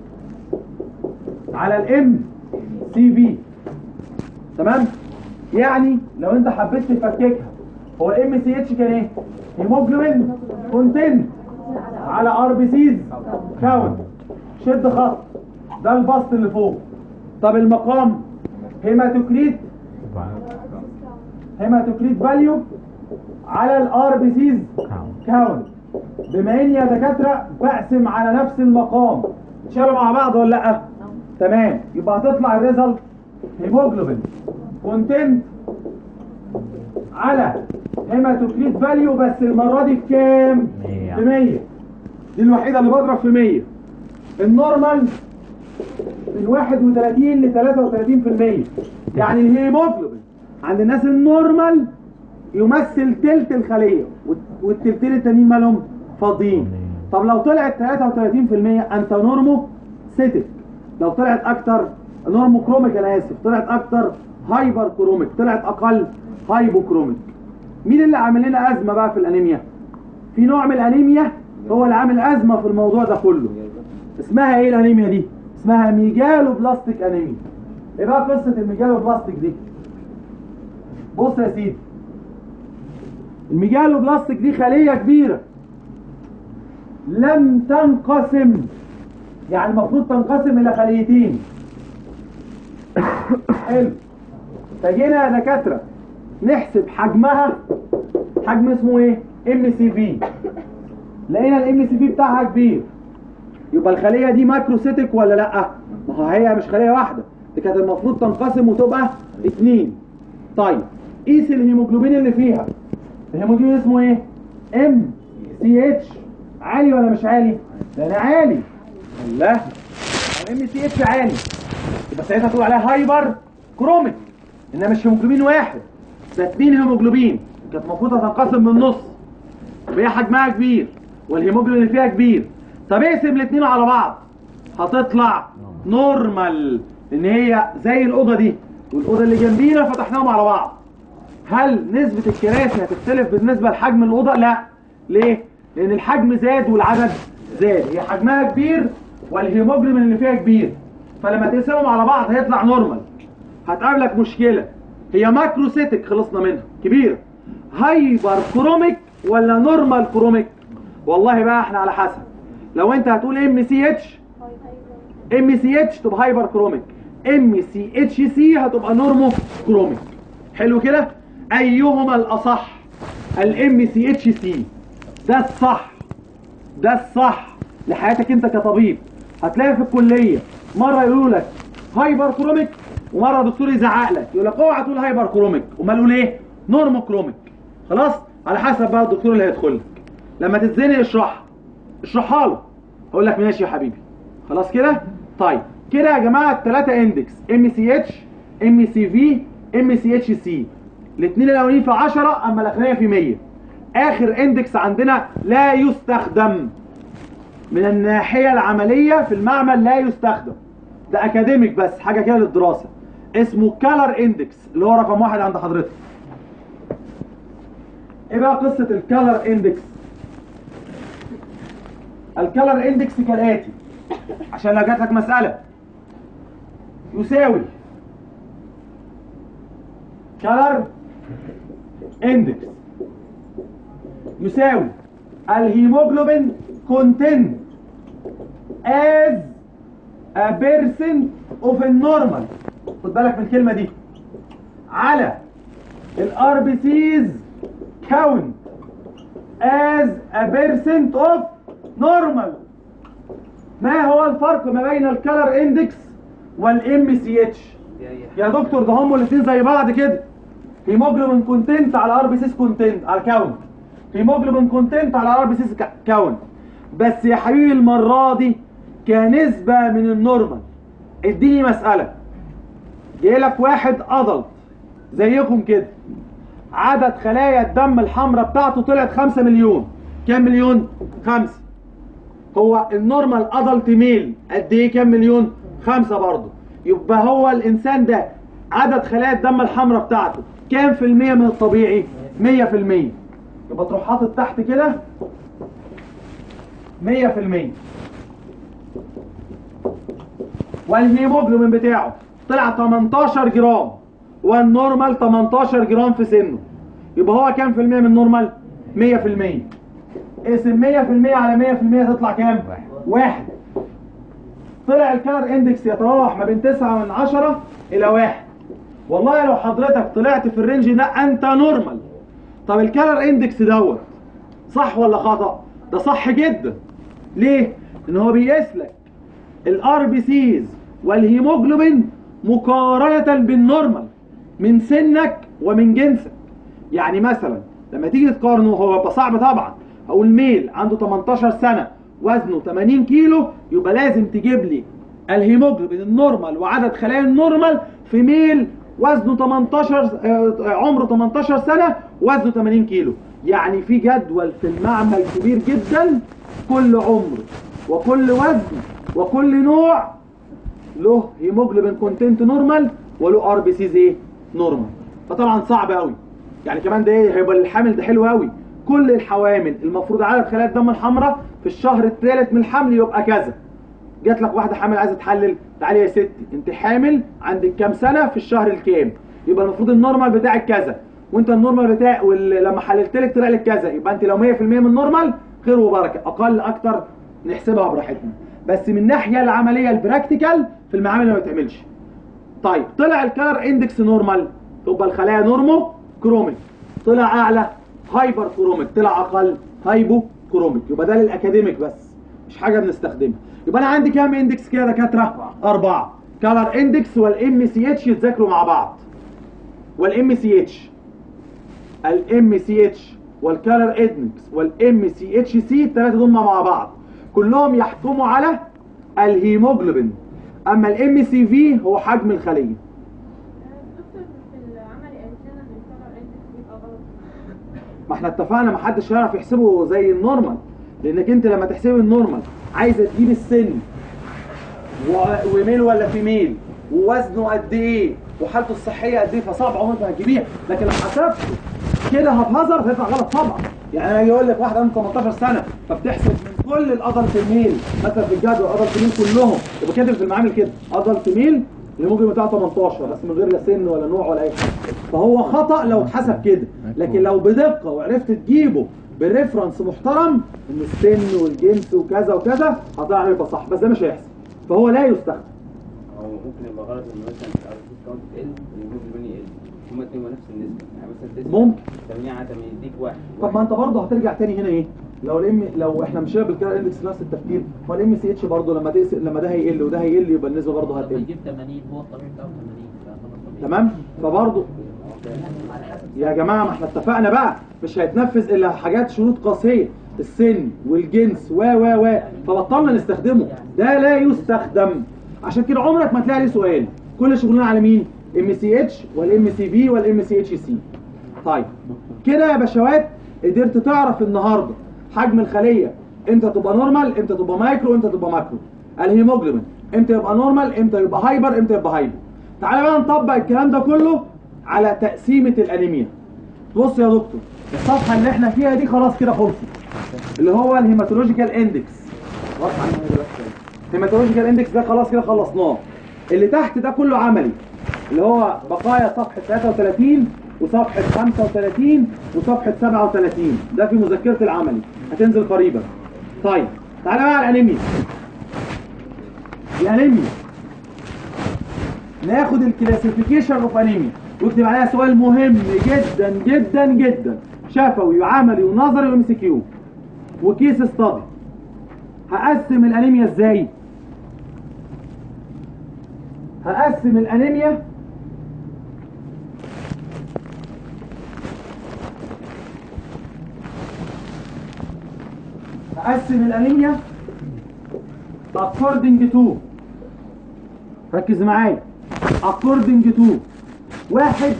على الام سي في تمام يعني لو انت حبيت تفككها هو الام سي اتش كان ايه هيموجلوبين كونتنت على ار بي سيز كاونت شد خط ده البسط اللي فوق طب المقام هيماتوكريت هيماتوكريت فاليو على الار بي سيز كاونت بما اني يا دكاتره بقسم على نفس المقام تشالوا مع بعض ولا لا تمام يبقى هتطلع الريزلت هيموجلوبين كونتنت على هيماتوكريت فاليو بس المره دي بكام؟ مية. ب 100 دي الوحيده اللي بضرب في 100 النورمال من 31 ل 33% يعني الهيموجلوبين عند الناس النورمال يمثل تلت الخليه والت- والتلتين التانيين مالهم فاضيين طب لو طلعت 33% انت نورمو سيتك لو طلعت اكتر نورمو كروميك انا اسف طلعت اكتر هايبر كروميك طلعت اقل هايبو كروميك مين اللي عامل لنا ازمه بقى في الانيميا في نوع من الانيميا هو اللي عامل ازمه في الموضوع ده كله اسمها ايه الانيميا دي اسمها ميجالو بلاستيك انيميا ايه بقى قصه الميجالو بلاستيك دي بص يا سيدي الميجالو بلاستيك دي خليه كبيره لم تنقسم يعني المفروض تنقسم الى خليتين حلو فجينا يا دكاتره نحسب حجمها حجم اسمه ايه ام سي في لقينا الام سي في بتاعها كبير يبقى الخليه دي ماكروسيتك ولا لا ما هو هي مش خليه واحده دي كانت المفروض تنقسم وتبقى اتنين طيب قيس الهيموجلوبين اللي فيها الهيموجلوبين اسمه ايه ام سي اتش عالي ولا مش عالي ده انا عالي الله الام سي اتش عالي يبقى ساعتها تقول عليها هايبر كروميك انما مش هيموجلوبين واحد ده اتنين هيموجلوبين كانت المفروض هتنقسم من النص وهي حجمها كبير والهيموجلوبين اللي فيها كبير طب اقسم الاثنين على بعض هتطلع نورمال ان هي زي الاوضه دي والاوضه اللي جنبينا فتحناهم على بعض هل نسبة الكراسي هتختلف بالنسبة لحجم الأوضة؟ لا ليه؟ لأن الحجم زاد والعدد زاد هي حجمها كبير والهيموجلوبين اللي فيها كبير فلما تقسمهم على بعض هيطلع نورمال هتقابلك مشكلة هي ماكروسيتك خلصنا منها كبيرة هايبر كروميك ولا نورمال كروميك؟ والله بقى احنا على حسب لو انت هتقول ام سي اتش ام سي اتش تبقى هايبر كروميك ام سي اتش سي هتبقى نورمو كروميك حلو كده ايهما الاصح الام سي اتش سي ده الصح ده الصح لحياتك انت كطبيب هتلاقي في الكليه مره يقولوا لك هايبر كروميك ومره الدكتور يزعق لك يقول لك اوعى تقول هايبر كروميك امال قول ايه نورمو كروميك خلاص على حسب بقى الدكتور اللي هيدخل لك لما تتزنق اشرحها اشرحها له اقول لك ماشي يا حبيبي خلاص كده طيب كده يا جماعه الثلاثه اندكس ام سي اتش ام سي في ام سي اتش سي الاثنين الاولانيين في 10 اما الاخرانيه في 100 اخر اندكس عندنا لا يستخدم من الناحيه العمليه في المعمل لا يستخدم ده اكاديميك بس حاجه كده للدراسه اسمه كالر اندكس اللي هو رقم واحد عند حضرتك ايه بقى قصه الكالر اندكس الكالر اندكس كالاتي عشان لو جات لك مساله يساوي كالر اندكس يساوي الهيموجلوبين كونتنت as a percent of a normal خد بالك من الكلمه دي على الار بي سيز كاونت as a percent of normal ما هو الفرق ما بين الكالر اندكس والام سي اتش يا دكتور ده هم الاثنين زي بعض كده هيموجلوبين كونتنت على ار بي سيس كونتنت على كاونت هيموجلوبين كونتنت على ار بي سيس كاونت بس يا حبيبي المره دي كنسبه من النورمال اديني مساله جاي لك واحد ادلت زيكم كده عدد خلايا الدم الحمراء بتاعته طلعت 5 مليون كام مليون؟ خمسة هو النورمال ادلت ميل قد ايه كام مليون؟ خمسة برضه يبقى هو الانسان ده عدد خلايا الدم الحمراء بتاعته كام في المية من الطبيعي؟ مية في المية يبقى تروح حاطط تحت كده مية في المية والهيموجلوبين بتاعه طلع 18 جرام والنورمال 18 جرام في سنه يبقى هو كام في المية من النورمال 100 في المية اقسم 100 في المية على 100 في المية تطلع كام واحد طلع الكالر اندكس يتراوح ما بين 9 من 10 الى واحد والله لو حضرتك طلعت في الرينج ده انت نورمال طب الكالر اندكس دوت صح ولا خطأ ده صح جدا ليه ان هو بيقيس لك الار بي سيز والهيموجلوبين مقارنة بالنورمال من سنك ومن جنسك يعني مثلا لما تيجي تقارنه هو يبقى صعب طبعا اقول ميل عنده 18 سنة وزنه 80 كيلو يبقى لازم تجيب لي الهيموجلوبين النورمال وعدد خلايا النورمال في ميل وزنه 18 آه، عمره 18 سنة وزنه 80 كيلو يعني في جدول في المعمل كبير جدا كل عمر وكل وزن وكل نوع له هيموجلوبين كونتنت نورمال وله ار بي سيز ايه نورمال فطبعا صعب قوي يعني كمان ده ايه هيبقى الحامل ده حلو قوي كل الحوامل المفروض عدد خلايا الدم الحمراء في الشهر الثالث من الحمل يبقى كذا جات لك واحده حامل عايزه تحلل تعالي يا ستي انت حامل عندك كام سنه في الشهر الكام يبقى المفروض النورمال بتاعك كذا وانت النورمال بتاعك لما حللت لك طلع لك كذا يبقى انت لو 100% من النورمال خير وبركه اقل اكتر نحسبها براحتنا بس من الناحيه العمليه البراكتيكال في المعامل ما بتعملش طيب طلع الكالر اندكس نورمال تبقى الخلايا نورمو كروميك طلع اعلى هايبر كروميك طلع اقل هايبو كروميك يبقى ده للاكاديميك بس مش حاجه بنستخدمها يبقى انا عندي كام اندكس كده يا دكاتره اربعه كالر اندكس والام سي اتش يتذاكروا مع بعض والام سي اتش الام سي اتش والكالر اندكس والام سي اتش سي الثلاثه دول مع بعض كلهم يحكموا على الهيموجلوبين اما الام سي في هو حجم الخليه دكتور في العمل قالت لنا ان الكلر اندكس بيبقى غلط ما احنا اتفقنا ما حدش هيعرف يحسبه زي النورمال لانك انت لما تحسبي النورمال عايزه تجيب السن و- وميل ولا فيميل ووزنه قد ايه وحالته الصحيه قد ايه فصعب عمرك ما هتجيبيها لكن لو حسبت كده هتهزر هيطلع غلط طبعا يعني انا اجي اقول لك واحده عنده 18 سنه فبتحسب من كل الادلت ميل مثلا في الجدول الادلت ميل كلهم يبقى كاتب في المعامل كده ادلت ميل اللي ممكن بتاعه 18 بس من غير لا سن ولا نوع ولا اي حاجه فهو خطا لو اتحسب كده لكن لو بدقه وعرفت تجيبه بريفرنس محترم ان السن والجنس وكذا وكذا هتعرف يبقى صح بس ده مش هيحصل فهو لا يستخدم او ممكن يبقى غلط ان مثلا الار بي كاونت تقل والهيموجلوبين يقل هما الاثنين نفس النسبه يعني مثلا تسعة ممكن. 8 على 8 يديك واحد طب ما انت برضه هترجع تاني هنا ايه لو الام لو احنا مشينا بالكده اندكس نفس التفكير ما الام سي اتش برضه لما تقس... لما ده هيقل وده هيقل يبقى النسبه برضه لما هتقل يجيب 80 هو الطبيعي بتاعه 80 فخلاص طبيعي. تمام فبرضه يا جماعه ما احنا اتفقنا بقى مش هيتنفذ الا حاجات شروط قاسيه السن والجنس و و و فبطلنا نستخدمه ده لا يستخدم عشان كده عمرك ما تلاقي عليه سؤال كل شغلنا على مين ام سي اتش والام سي في والام سي اتش سي طيب كده يا باشوات قدرت تعرف النهارده حجم الخليه امتى تبقى نورمال امتى تبقى مايكرو امتى تبقى ماكرو الهيموجلوبين امتى يبقى نورمال امتى يبقى هايبر امتى يبقى هايبر تعالى بقى نطبق الكلام ده كله على تقسيمه الانيميا بص يا دكتور الصفحه اللي احنا فيها دي خلاص كده خلصت اللي هو الهيماتولوجيكال اندكس غصب عننا دلوقتي هيماتولوجيكال اندكس ده خلاص كده خلصناه اللي تحت ده كله عملي اللي هو بقايا صفحة 33 وصفحة 35 وصفحة 37 ده في مذكرة العملي هتنزل قريبا طيب تعالى بقى على الانيميا الانيميا ناخد الكلاسيفيكيشن اوف انيميا واكتب عليها سؤال مهم جدا جدا جدا شفوي وعملي ونظري وام سي كيو وكيس ستادي هقسم الانيميا ازاي هقسم الانيميا هقسم الانيميا according to ركز معايا according to واحد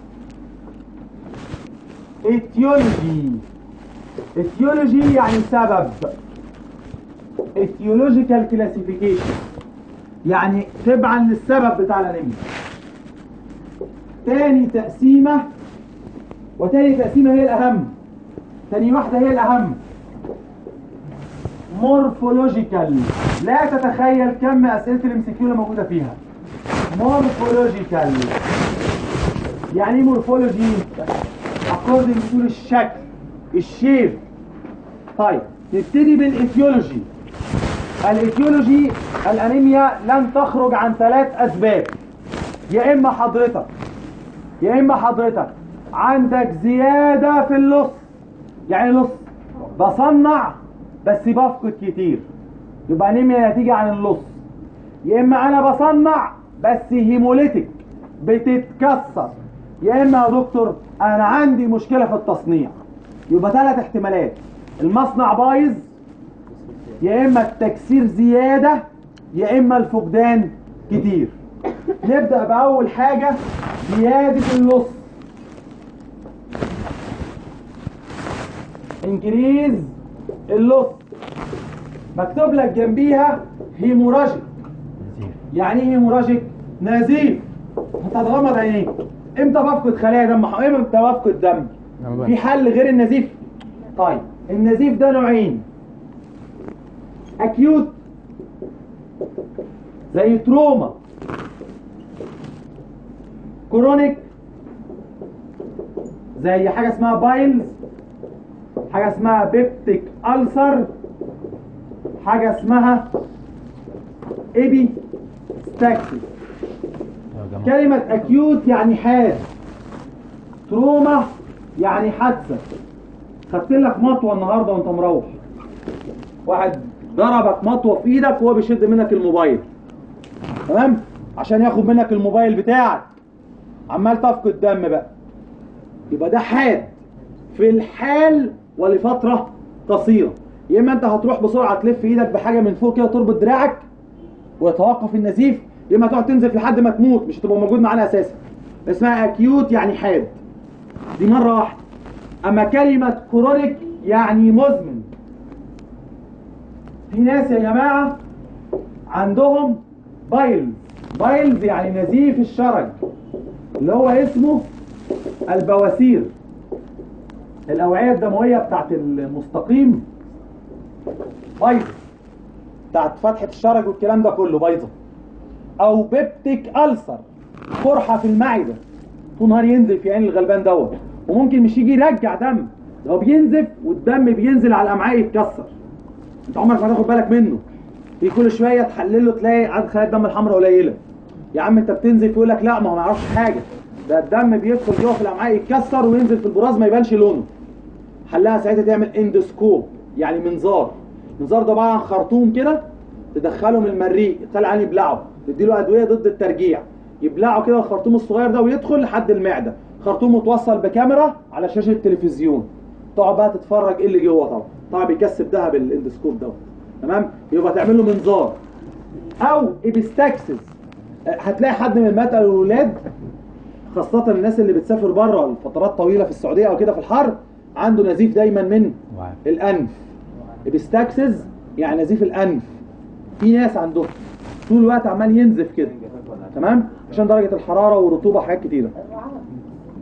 etiology etiology يعني سبب etiological classification يعني تبعا للسبب بتاع الانيميا تاني تقسيمة وتاني تقسيمة هي الأهم تاني واحدة هي الأهم مورفولوجيكال لا تتخيل كم أسئلة الام سي كيو اللي موجودة فيها مورفولوجيكال يعني ايه مورفولوجي؟ اكوردنج تو الشكل الشيب طيب نبتدي بالايتيولوجي الايتيولوجي الانيميا لن تخرج عن ثلاث اسباب يا اما حضرتك يا اما حضرتك عندك زياده في اللص يعني لص بصنع بس بفقد كتير يبقى انيميا نتيجه عن اللص يا اما انا بصنع بس هيموليتك بتتكسر يا اما يا دكتور انا عندي مشكله في التصنيع يبقى ثلاث احتمالات المصنع بايظ يا اما التكسير زياده يا اما الفقدان كتير نبدا باول حاجه زياده اللص انكريز اللص مكتوب لك جنبيها هيموراجيك يعني ايه هيموراجيك نزيف انت هتغمض عينيك امتى بفقد خلايا دم امتى بفقد دم في حل غير النزيف طيب النزيف ده نوعين اكيوت زي تروما كرونيك زي حاجه اسمها بايلز حاجه اسمها بيبتيك ألسر حاجه اسمها ايبي ستاكسيس كلمة أكيوت يعني حاد تروما يعني حادثة خدت لك مطوة النهاردة وأنت مروح واحد ضربك مطوة في إيدك وهو بيشد منك الموبايل تمام عشان ياخد منك الموبايل بتاعك عمال تفقد دم بقى يبقى ده حاد في الحال ولفترة قصيرة يا إما أنت هتروح بسرعة تلف إيدك بحاجة من فوق كده تربط دراعك ويتوقف النزيف يا اما تقعد تنزل لحد ما تموت مش هتبقى موجود معانا اساسا اسمها اكيوت يعني حاد دي مره واحده اما كلمه كرونيك يعني مزمن في ناس يا جماعه عندهم بايلز بايلز يعني نزيف الشرج اللي هو اسمه البواسير الاوعيه الدمويه بتاعت المستقيم بايظه بتاعت فتحه الشرج والكلام ده كله بايظه او بيبتيك ألسر قرحة في المعدة طول نهار ينزف في عين الغلبان دوت وممكن مش يجي يرجع دم لو بينزف والدم بينزل على الامعاء يتكسر انت عمرك ما تاخد بالك منه في كل شويه تحلله تلاقي عدد خلايا الدم الحمراء قليله يا عم انت بتنزف يقول لك لا ما هو ما يعرفش حاجه ده الدم بيدخل جوه في الامعاء يتكسر وينزل في البراز ما يبانش لونه حلها ساعتها تعمل اندوسكوب يعني منظار منظار ده عباره عن خرطوم كده تدخله من المريء يطلع عليه يبلعه تديله ادويه ضد الترجيع يبلعه كده الخرطوم الصغير ده ويدخل لحد المعده خرطوم متوصل بكاميرا على شاشه التلفزيون تقعد بقى تتفرج ايه اللي جوه طبعا طبعا بيكسب دهب الاندسكوب دوت تمام يبقى تعمل له منظار او ابستاكسس هتلاقي حد من المات الاولاد خاصة الناس اللي بتسافر بره لفترات طويلة في السعودية او كده في الحر عنده نزيف دايما من الانف ابستاكسس يعني نزيف الانف في ناس عندهم طول الوقت عمال ينزف كده تمام عشان درجة الحرارة والرطوبة وحاجات كتيرة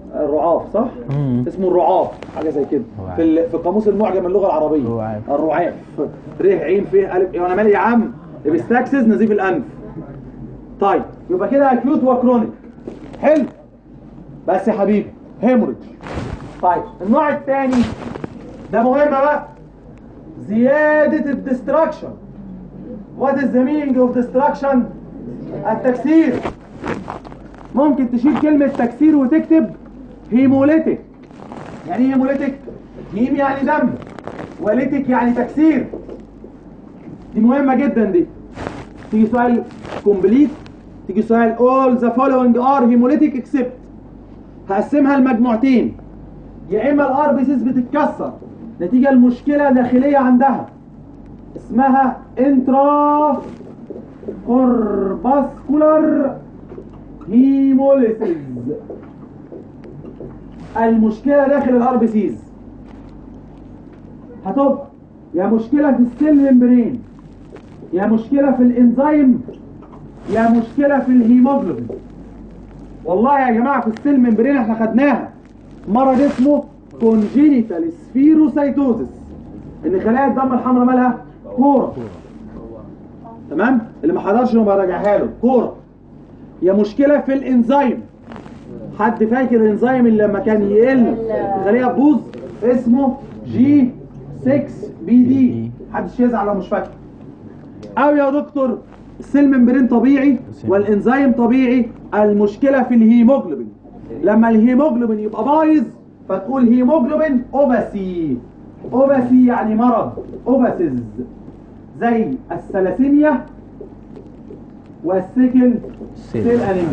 الرعاف صح؟ مم. اسمه الرعاف حاجه زي كده رعاف. في ال- في قاموس المعجم اللغه العربيه رعاف. الرعاف ر عين ف الف إيه، وانا مالي يا عم بيستكسز نزيف الانف طيب يبقى كده اكيوت وكرونيك حلو بس يا حبيبي هيموريج طيب النوع الثاني ده مهم بقى زياده الدستراكشن وات از ذا مينينج اوف دستراكشن التكسير ممكن تشيل كلمة تكسير وتكتب هيموليتيك يعني ايه هيموليتيك؟ هيم يعني دم وليتك يعني تكسير دي مهمة جدا دي تيجي سؤال كومبليت تيجي سؤال all the following are hemolytic except هقسمها لمجموعتين يا اما الار بي سيس بتتكسر نتيجة لمشكلة داخلية عندها اسمها انترا كورباسكولار هيموليسيس المشكلة داخل الار بي سيز هتبقى يا مشكلة في السيل ممبرين يا مشكلة في الانزيم يا مشكلة في الهيموجلوبين والله يا جماعة في السيل ممبرين احنا خدناها مرض اسمه كونجينيتال سفيروسايتوزس ان خلايا الدم الحمراء مالها كورة تمام اللي ما حضرش ما براجعها له كورة يا مشكلة في الانزيم حد فاكر الانزيم اللي لما كان يقل الخلية تبوظ اسمه جي 6 بي دي محدش يزعل لو مش فاكر او يا دكتور السيل ممبرين طبيعي والانزيم طبيعي المشكلة في الهيموجلوبين لما الهيموجلوبين يبقى بايظ فتقول هيموجلوبين اوباسي اوباسي يعني مرض اوباسيز زي الثلاسيميا والسيكل سيل انيميا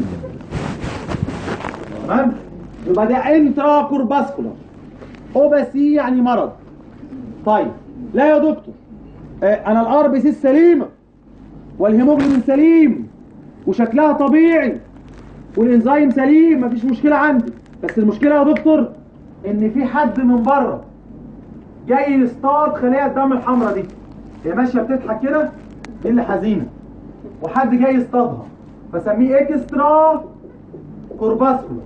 تمام يبقى ده انترا كورباسكولار اوباسي يعني مرض طيب لا يا دكتور آه انا الار بي سي سليمه والهيموجلوبين سليم وشكلها طبيعي والانزيم سليم مفيش مشكله عندي بس المشكله يا دكتور ان في حد من بره جاي يصطاد خلايا الدم الحمراء دي هي ماشيه بتضحك كده دي اللي حزينه وحد جاي يصطادها فسميه اكسترا كورباسكولار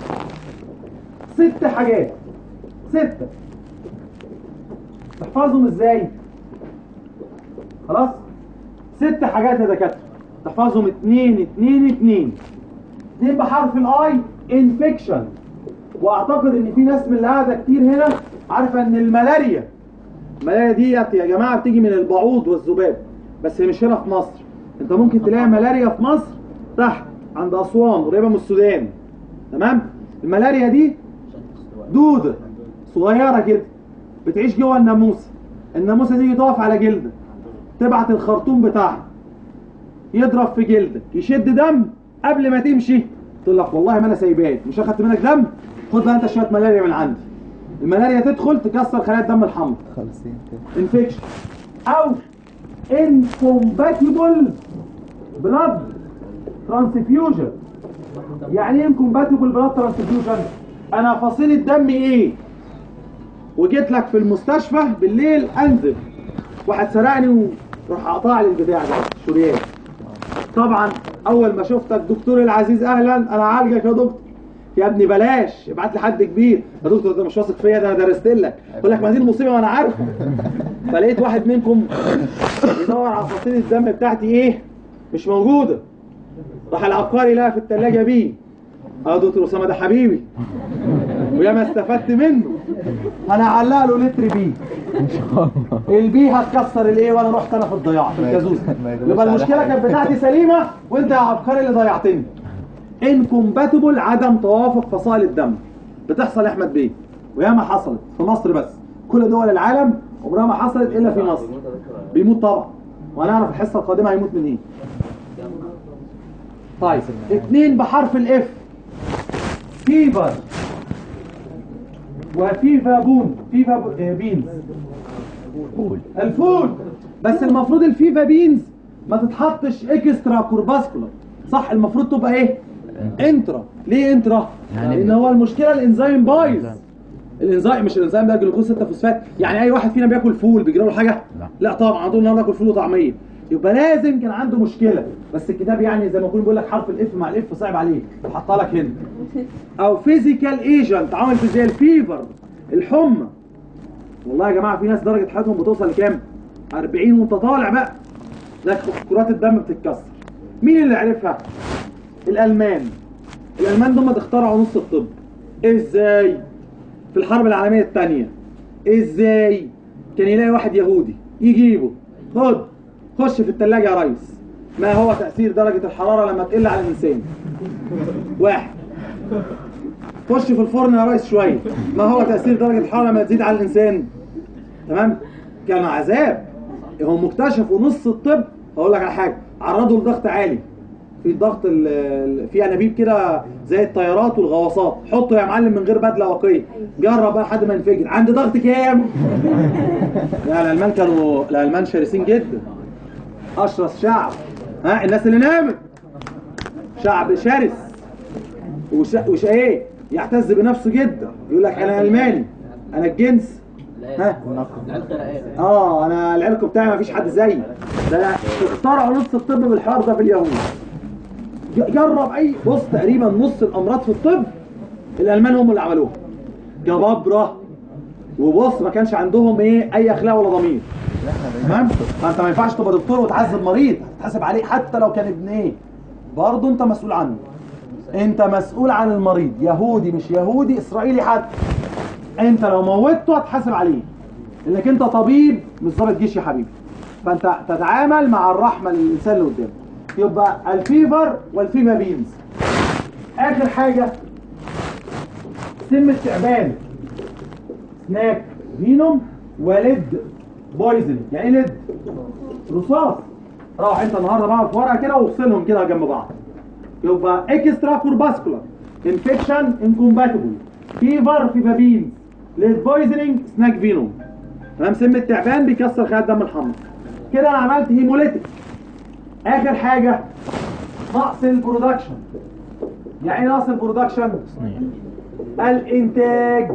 ست حاجات ستة تحفظهم ازاي خلاص ست حاجات يا دكاتره تحفظهم اتنين اتنين اتنين اتنين بحرف الاي انفكشن واعتقد ان في ناس من اللي قاعده كتير هنا عارفه ان الملاريا الملاريا ديت يا جماعه بتيجي من البعوض والذباب بس هي مش هنا في مصر انت ممكن تلاقي ملاريا في مصر تحت عند اسوان قريبه من السودان تمام الملاريا دي دودة صغيرة كده بتعيش جوه الناموسة الناموسة دي تقف على جلدك تبعت الخرطوم بتاعها يضرب في جلدك يشد دم قبل ما تمشي تقول لك والله ما انا سايباك مش اخدت منك دم خد بقى انت شويه ملاريا من عندي الملاريا تدخل تكسر خلايا الدم الحمراء خالصين كده انفكشن او incompatible blood transfusion يعني ايه incompatible blood transfusion انا فصيلة دم ايه وجيت لك في المستشفى بالليل انزل واحد سرقني وراح قطع لي البتاع ده شريان طبعا اول ما شفتك دكتور العزيز اهلا انا عالجك يا دكتور يا ابني بلاش ابعت لي حد كبير يا دكتور انت مش واثق فيا ده انا درست لك يقول لك ما دي المصيبه وانا عارفه فلقيت واحد منكم يدور على فصيله الدم بتاعتي ايه مش موجوده راح العبقري لها في الثلاجه بيه اه دكتور اسامه ده حبيبي ويا ما استفدت منه انا هعلق له لتر بيه ان شاء الله البي هتكسر الايه وانا رحت انا في الضياع في ما الكازوز ما يجوز يبقى على المشكله حاجة. كانت بتاعتي سليمه وانت يا عبقري اللي ضيعتني انكومباتبل عدم توافق فصائل الدم بتحصل يا احمد بيه وياما حصلت في مصر بس كل دول العالم عمرها ما حصلت الا في مصر بيموت طبعا وهنعرف الحصه القادمه هيموت من ايه طيب اتنين بحرف الاف فيفر وفيفا بون فيفا ب- آه، بينز قول الفول بس المفروض الفيفا بينز ما تتحطش اكسترا كورباسكولار صح المفروض تبقى ايه انترا ليه انترا يعني لان هو المشكله الانزيم بايظ الانزيم مش الانزيم ده جلوكوز 6 فوسفات يعني اي واحد فينا بياكل فول بيجرى له حاجه لا. لا طبعا على طول النهارده اكل فول وطعميه يبقى لازم كان عنده مشكله بس الكتاب يعني زي ما يكون بيقول لك حرف الاف مع الاف صعب عليه حطها لك هنا او فيزيكال ايجنت عامل في زي الفيفر الحمى والله يا جماعه في ناس درجه حياتهم بتوصل لكام 40 وانت طالع بقى زي كرات الدم بتتكسر مين اللي عرفها الالمان الالمان دول اخترعوا نص الطب ازاي في الحرب العالميه الثانيه ازاي كان يلاقي واحد يهودي يجيبه خد خش في الثلاجه يا ريس ما هو تاثير درجه الحراره لما تقل على الانسان واحد خش في الفرن يا ريس شويه ما هو تاثير درجه الحراره لما تزيد على الانسان تمام كان عذاب هم اكتشفوا نص الطب اقول لك على حاجه عرضوا لضغط عالي في الضغط ال- ال- في انابيب كده زي الطيارات والغواصات حطه يا معلم من غير بدله واقيه جرب بقى لحد ما ينفجر عند ضغط كام لا الالمان كانوا الالمان شرسين جدا اشرس شعب ها الناس اللي نامت شعب شرس وش, وش ايه يعتز بنفسه جدا يقول لك انا الماني انا الجنس ها اه انا العرق بتاعي ما فيش حد زيي ده اخترعوا نص الطب بالحوار ده في اليهود ج- جرب اي بص تقريبا نص الامراض في الطب الالمان هم اللي عملوها جبابره وبص ما كانش عندهم ايه اي اخلاق ولا ضمير تمام فانت ما ينفعش تبقى دكتور وتعذب مريض هتحاسب عليه حتى لو كان ابن ايه برضه انت مسؤول عنه انت مسؤول عن المريض يهودي مش يهودي اسرائيلي حتى انت لو موتته هتحاسب عليه انك انت طبيب مش ضابط جيش يا حبيبي فانت تتعامل مع الرحمه للانسان اللي قدامك يبقى الفيفر والفيما بينز اخر حاجه سم التعبان سناك فينوم ولد بويزن يعني ايه لد رصاص روح انت النهارده بقى في ورقه كده وافصلهم كده جنب بعض يبقى اكسترا كورباسكولار انفكشن انكومباتبل فيفر فيفا بينز ليد بويزنينج سناك فينوم تمام سم التعبان بيكسر خلايا الدم الحمراء كده انا عملت هيموليتك اخر حاجه نقص البرودكشن يعني ايه نقص البرودكشن الانتاج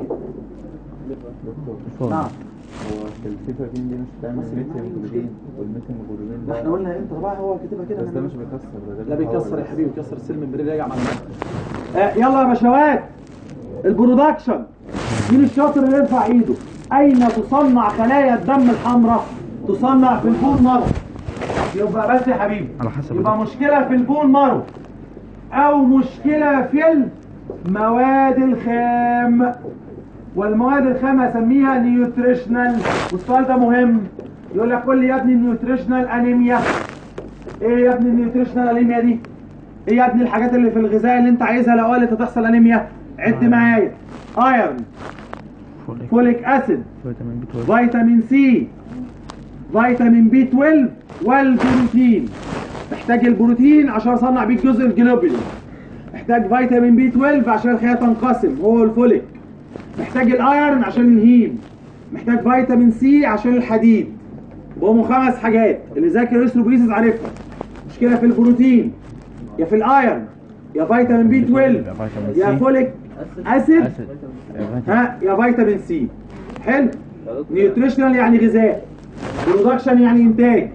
نعم هو الفيفا بين دي مش بتعمل ميثيوجلوبين والميثيوجلوبين ما احنا قلنا امتى طبعا هو كاتبها كده بس ده من- مش بيكسر ده لا بيحول بيكسر يا بس. حبيبي بيكسر السلم البريد راجع مع المخ آه يلا يا باشوات البرودكشن مين الشاطر اللي يرفع ايده اين تصنع خلايا الدم الحمراء تصنع في البون مارو يبقى بس يا حبيبي على حسب يبقى مشكله في البون مارو او مشكله في المواد الخام والمواد الخام هسميها نيوتريشنال والسؤال ده مهم يقول لك قول لي يا ابني النيوتريشنال انيميا ايه يا ابني النيوتريشنال انيميا دي ايه يا ابني الحاجات اللي في الغذاء اللي انت عايزها لو قالت هتحصل انيميا عد معايا ايرون فوليك فوليك اسيد فيتامين بي 12 فيتامين سي فيتامين بي 12 والبروتين محتاج البروتين عشان اصنع بيه الجزء الجلوبولين محتاج فيتامين بي 12 عشان الخلايا تنقسم هو الفوليك محتاج الايرون عشان الهيم محتاج فيتامين سي عشان الحديد وهم خمس حاجات اللي ذاكر استروبيسيس عارفها مشكله في البروتين يا في الايرون يا فيتامين بي 12 فيتامين يا سي. فوليك اسيد اسيد ها يا فيتامين سي حلو نيوتريشنال يعني غذاء برودكشن يعني انتاج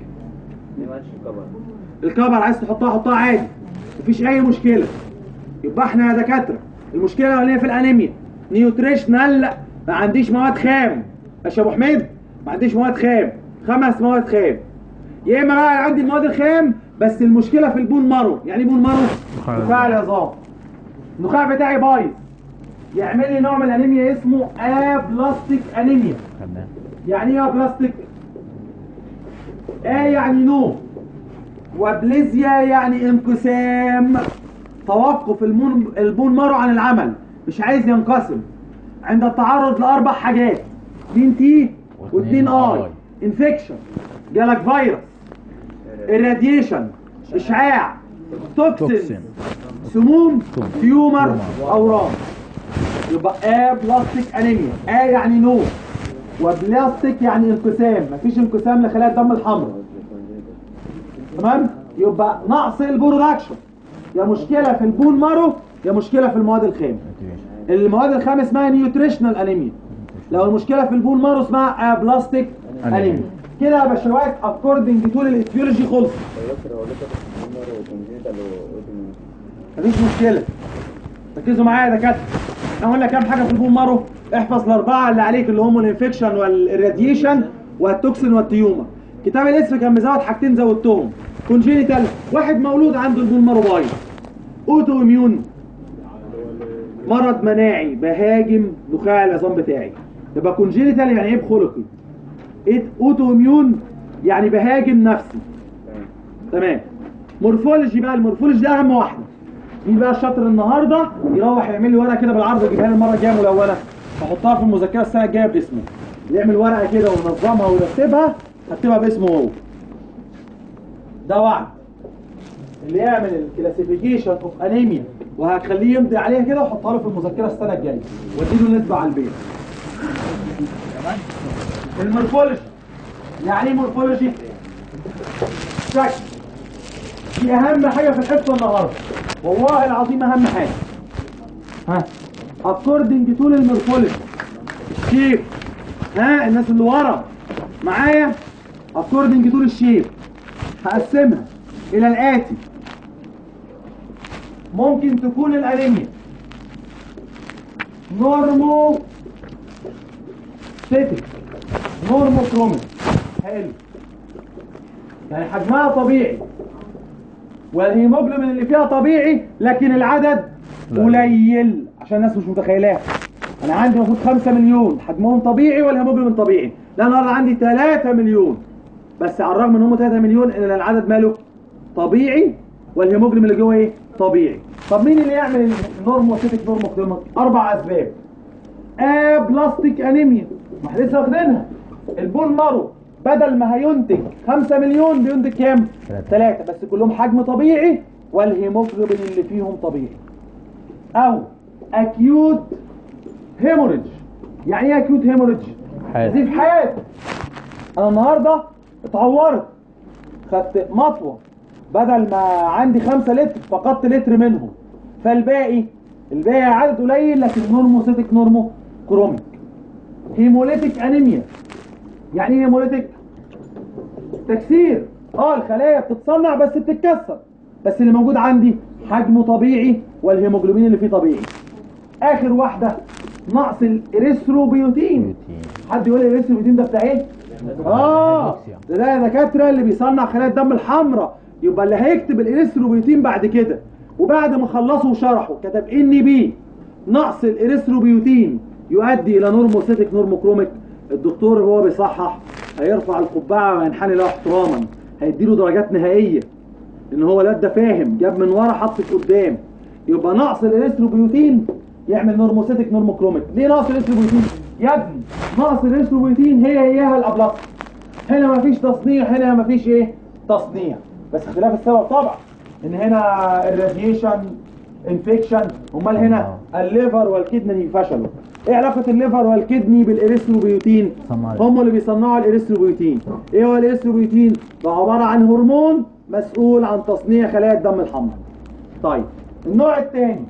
الكبر عايز تحطها حطها عادي مفيش اي مشكله يبقى احنا يا دكاتره المشكله الاولانيه في الانيميا نيوتريشنال ما عنديش مواد خام ماشي يا ابو حميد ما عنديش مواد خام خمس مواد خام يا اما بقى عندي المواد الخام بس المشكله في البون مارو يعني ايه بون مارو نخاع نخاع العظام النخاع بتاعي بايظ يعمل لي نوع من الانيميا اسمه ابلاستيك انيميا خدناه يعني ايه بلاستيك ايه يعني نو وبليزيا يعني انقسام توقف المون البون مارو عن العمل مش عايز ينقسم عند التعرض لاربع حاجات اتنين تي واتنين اي انفكشن جالك فيروس الراديشن اشعاع توكسين توكسين. سموم سموم. تيومر اورام يبقى A بلاستيك انيميا A يعني نو وبلاستيك يعني انقسام مفيش انقسام لخلايا الدم الحمراء تمام يبقى نقص البرودكشن يا مشكله في البون مارو يا مشكله في المواد الخام المواد الخام اسمها نيوتريشنال انيميا لو المشكله في البون مارو اسمها ابلاستيك انيميا كده يا باشوات اكوردنج تو الايتيولوجي خلص دكتور هو لسه في النمر وكونجينيتال واوتوميون مفيش مشكله ركزوا معايا يا دكاتره احنا قلنا كام حاجه في البون مارو احفظ الاربعه اللي عليك اللي هم الانفكشن والراديشن والتوكسين والتيوما كتاب الاسم كان مزود حاجتين زودتهم كونجينيتال واحد مولود عنده البون مارو بايظ اوتو اميون مرض مناعي بهاجم نخاع العظام بتاعي يبقى كونجينيتال يعني عيب خلقي إيه اوتو اميون يعني بهاجم نفسي تمام مورفولوجي بقى المورفولوجي ده اهم واحده مين بقى الشاطر النهارده يروح يعمل لي ورقه كده بالعرض يجيبها لي المره الجايه ملونه احطها في المذكره السنه الجايه باسمه اللي يعمل ورقه كده وينظمها ويرتبها هكتبها باسمه هو ده وعد اللي يعمل الكلاسيفيكيشن اوف انيميا وهخليه يمضي عليها كده واحطها له في المذكره السنه الجايه واديله نسبه على البيت المورفولوجي يعني ايه مورفولوجي شكل دي اهم حاجه في الحفظ النهارده والله العظيم اهم حاجه ها اكوردنج تو المورفولوجي الشيب ها الناس اللي ورا معايا اكوردنج تو الشيب هقسمها الى الاتي ممكن تكون الانيميا نورمو سيتك نورمو كروميك حلو يعني حجمها طبيعي والهيموجلوبين اللي فيها طبيعي لكن العدد قليل عشان الناس مش متخيلاها انا عندي المفروض 5 مليون حجمهم طبيعي والهيموجلوبين طبيعي لا انا عندي 3 مليون بس على الرغم ان هم 3 مليون ان العدد ماله طبيعي والهيموجلوبين اللي جوه ايه طبيعي طب مين اللي يعمل النورموسيتك نورموكلومك اربع اسباب ابلاستيك انيميا ما احنا لسه واخدينها البون مارو بدل ما هينتج 5 مليون بينتج كام؟ 3 بس كلهم حجم طبيعي والهيموجلوبين اللي فيهم طبيعي او اكيوت هيموريدج يعني ايه اكيوت هيموريدج؟ حاد. دي في حياتي انا النهارده اتعورت خدت مطوه بدل ما عندي 5 لتر فقدت لتر منهم فالباقي الباقي عدد قليل لكن نورموسيتك نورمو كروميك هيموليتيك انيميا يعني ايه هيموليتيك تكسير اه الخلايا بتتصنع بس بتتكسر بس اللي موجود عندي حجمه طبيعي والهيموجلوبين اللي فيه طبيعي اخر واحده نقص الاريثروبيوتين حد يقول لي الاريثروبيوتين ده بتاع ايه اه ده ده دكاتره اللي بيصنع خلايا الدم الحمراء يبقى اللي هيكتب الاريثروبيوتين بعد كده وبعد ما خلصوا وشرحوا كتب ان بي نقص الاريثروبيوتين يؤدي الى نورموسيتك نورموكروميك الدكتور وهو بيصحح هيرفع القبعه وينحني له احتراما هيديله درجات نهائيه ان هو الواد ده فاهم جاب من ورا حط في قدام يبقى نقص الاريثروبيوتين يعمل نورموسيتك نورموكروميك ليه نقص الاريثروبيوتين يا ابني نقص الاريثروبيوتين هي هيها الابلاط هنا مفيش تصنيع هنا مفيش ايه تصنيع بس اختلاف السبب طبعا ان هنا الراديشن انفكشن امال هنا الليفر والكدني فشلوا ايه علاقه الليفر والكدني بالاريثروبيوتين صنعوا. هم اللي بيصنعوا الاريثروبيوتين ايه هو الاريثروبيوتين ده عباره عن هرمون مسؤول عن تصنيع خلايا الدم الحمراء طيب النوع الثاني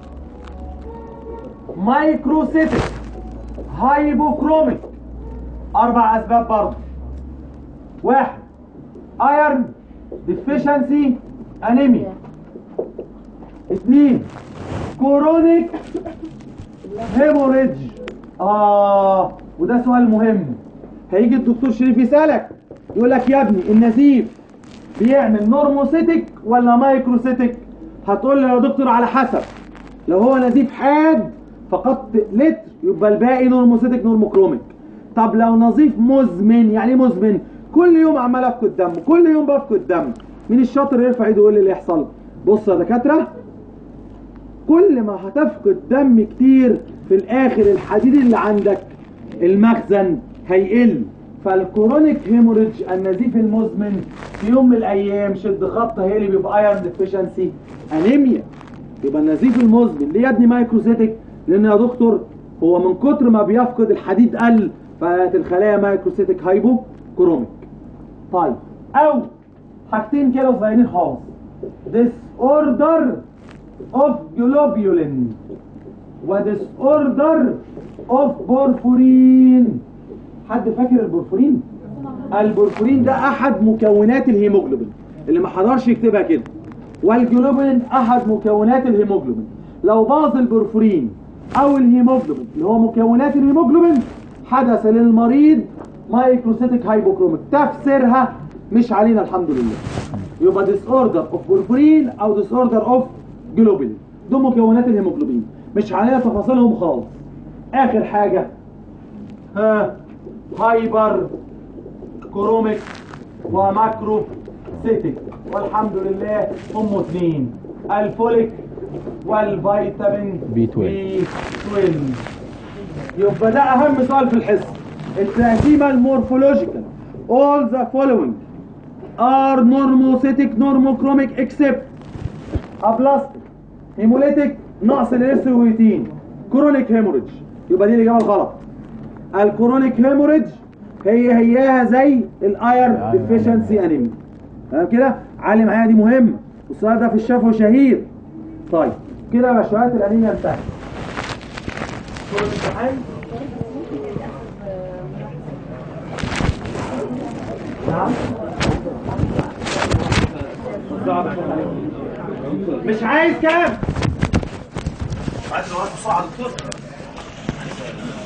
مايكروسيتك هايبوكروميك اربع اسباب برضه واحد ايرن ديفيشنسي انيميا اثنين كورونيك هيموريدج اه وده سؤال مهم هيجي الدكتور شريف يسالك يقول لك يا ابني النزيف بيعمل نورموسيتك ولا مايكروسيتك هتقول له يا دكتور على حسب لو هو نزيف حاد فقدت لتر يبقى الباقي نورموسيتك نورموكروميك طب لو نظيف مزمن يعني ايه مزمن كل يوم عمال افقد دم كل يوم بفقد دم مين الشاطر يرفع ايده ويقول لي اللي يحصل بص يا دكاتره كل ما هتفقد دم كتير في الاخر الحديد اللي عندك المخزن هيقل فالكورونيك هيموريدج النزيف المزمن في يوم من الايام شد خط هيلي بيبقى ايرون ديفيشنسي انيميا يبقى النزيف المزمن ليه يا ابني مايكروسيتك لان يا دكتور هو من كتر ما بيفقد الحديد قل فبقت الخلايا مايكروسيتك هايبو كروميك طيب او حاجتين كده صغيرين خالص disorder of globulin وديسوردر اوف بورفورين حد فاكر البورفورين البورفرين ده احد مكونات الهيموجلوبين اللي ما حضرش يكتبها كده والجلوبين احد مكونات الهيموجلوبين لو باظ البورفرين او الهيموجلوبين اللي هو مكونات الهيموجلوبين حدث للمريض مايكروسيتك هايبوكروميك تفسيرها مش علينا الحمد لله يبقى ديس اوردر اوف بورفرين او ديس اوردر اوف جلوبين دول مكونات الهيموجلوبين مش علينا تفاصيلهم خالص اخر حاجه ها هايبر كروميك وماكرو سيتك والحمد لله هم اثنين الفوليك والفيتامين B12. بي 12 يبقى ده اهم سؤال في الحصه الترانزيمال مورفولوجيكال all the following are normocytic normochromic except aplastic hemolytic نقص الارثرويتين كرونيك هيموريدج يبقى دي الاجابه الغلط الكرونيك هيموريدج هي هياها زي الاير ديفيشنسي انيميا تمام كده علي معايا دي مهمه والسؤال ده في الشفوي شهير طيب كده بشوات الانيميا انتهت كل امتحان نعم مش عايز كام عايز نروح بسرعه دكتور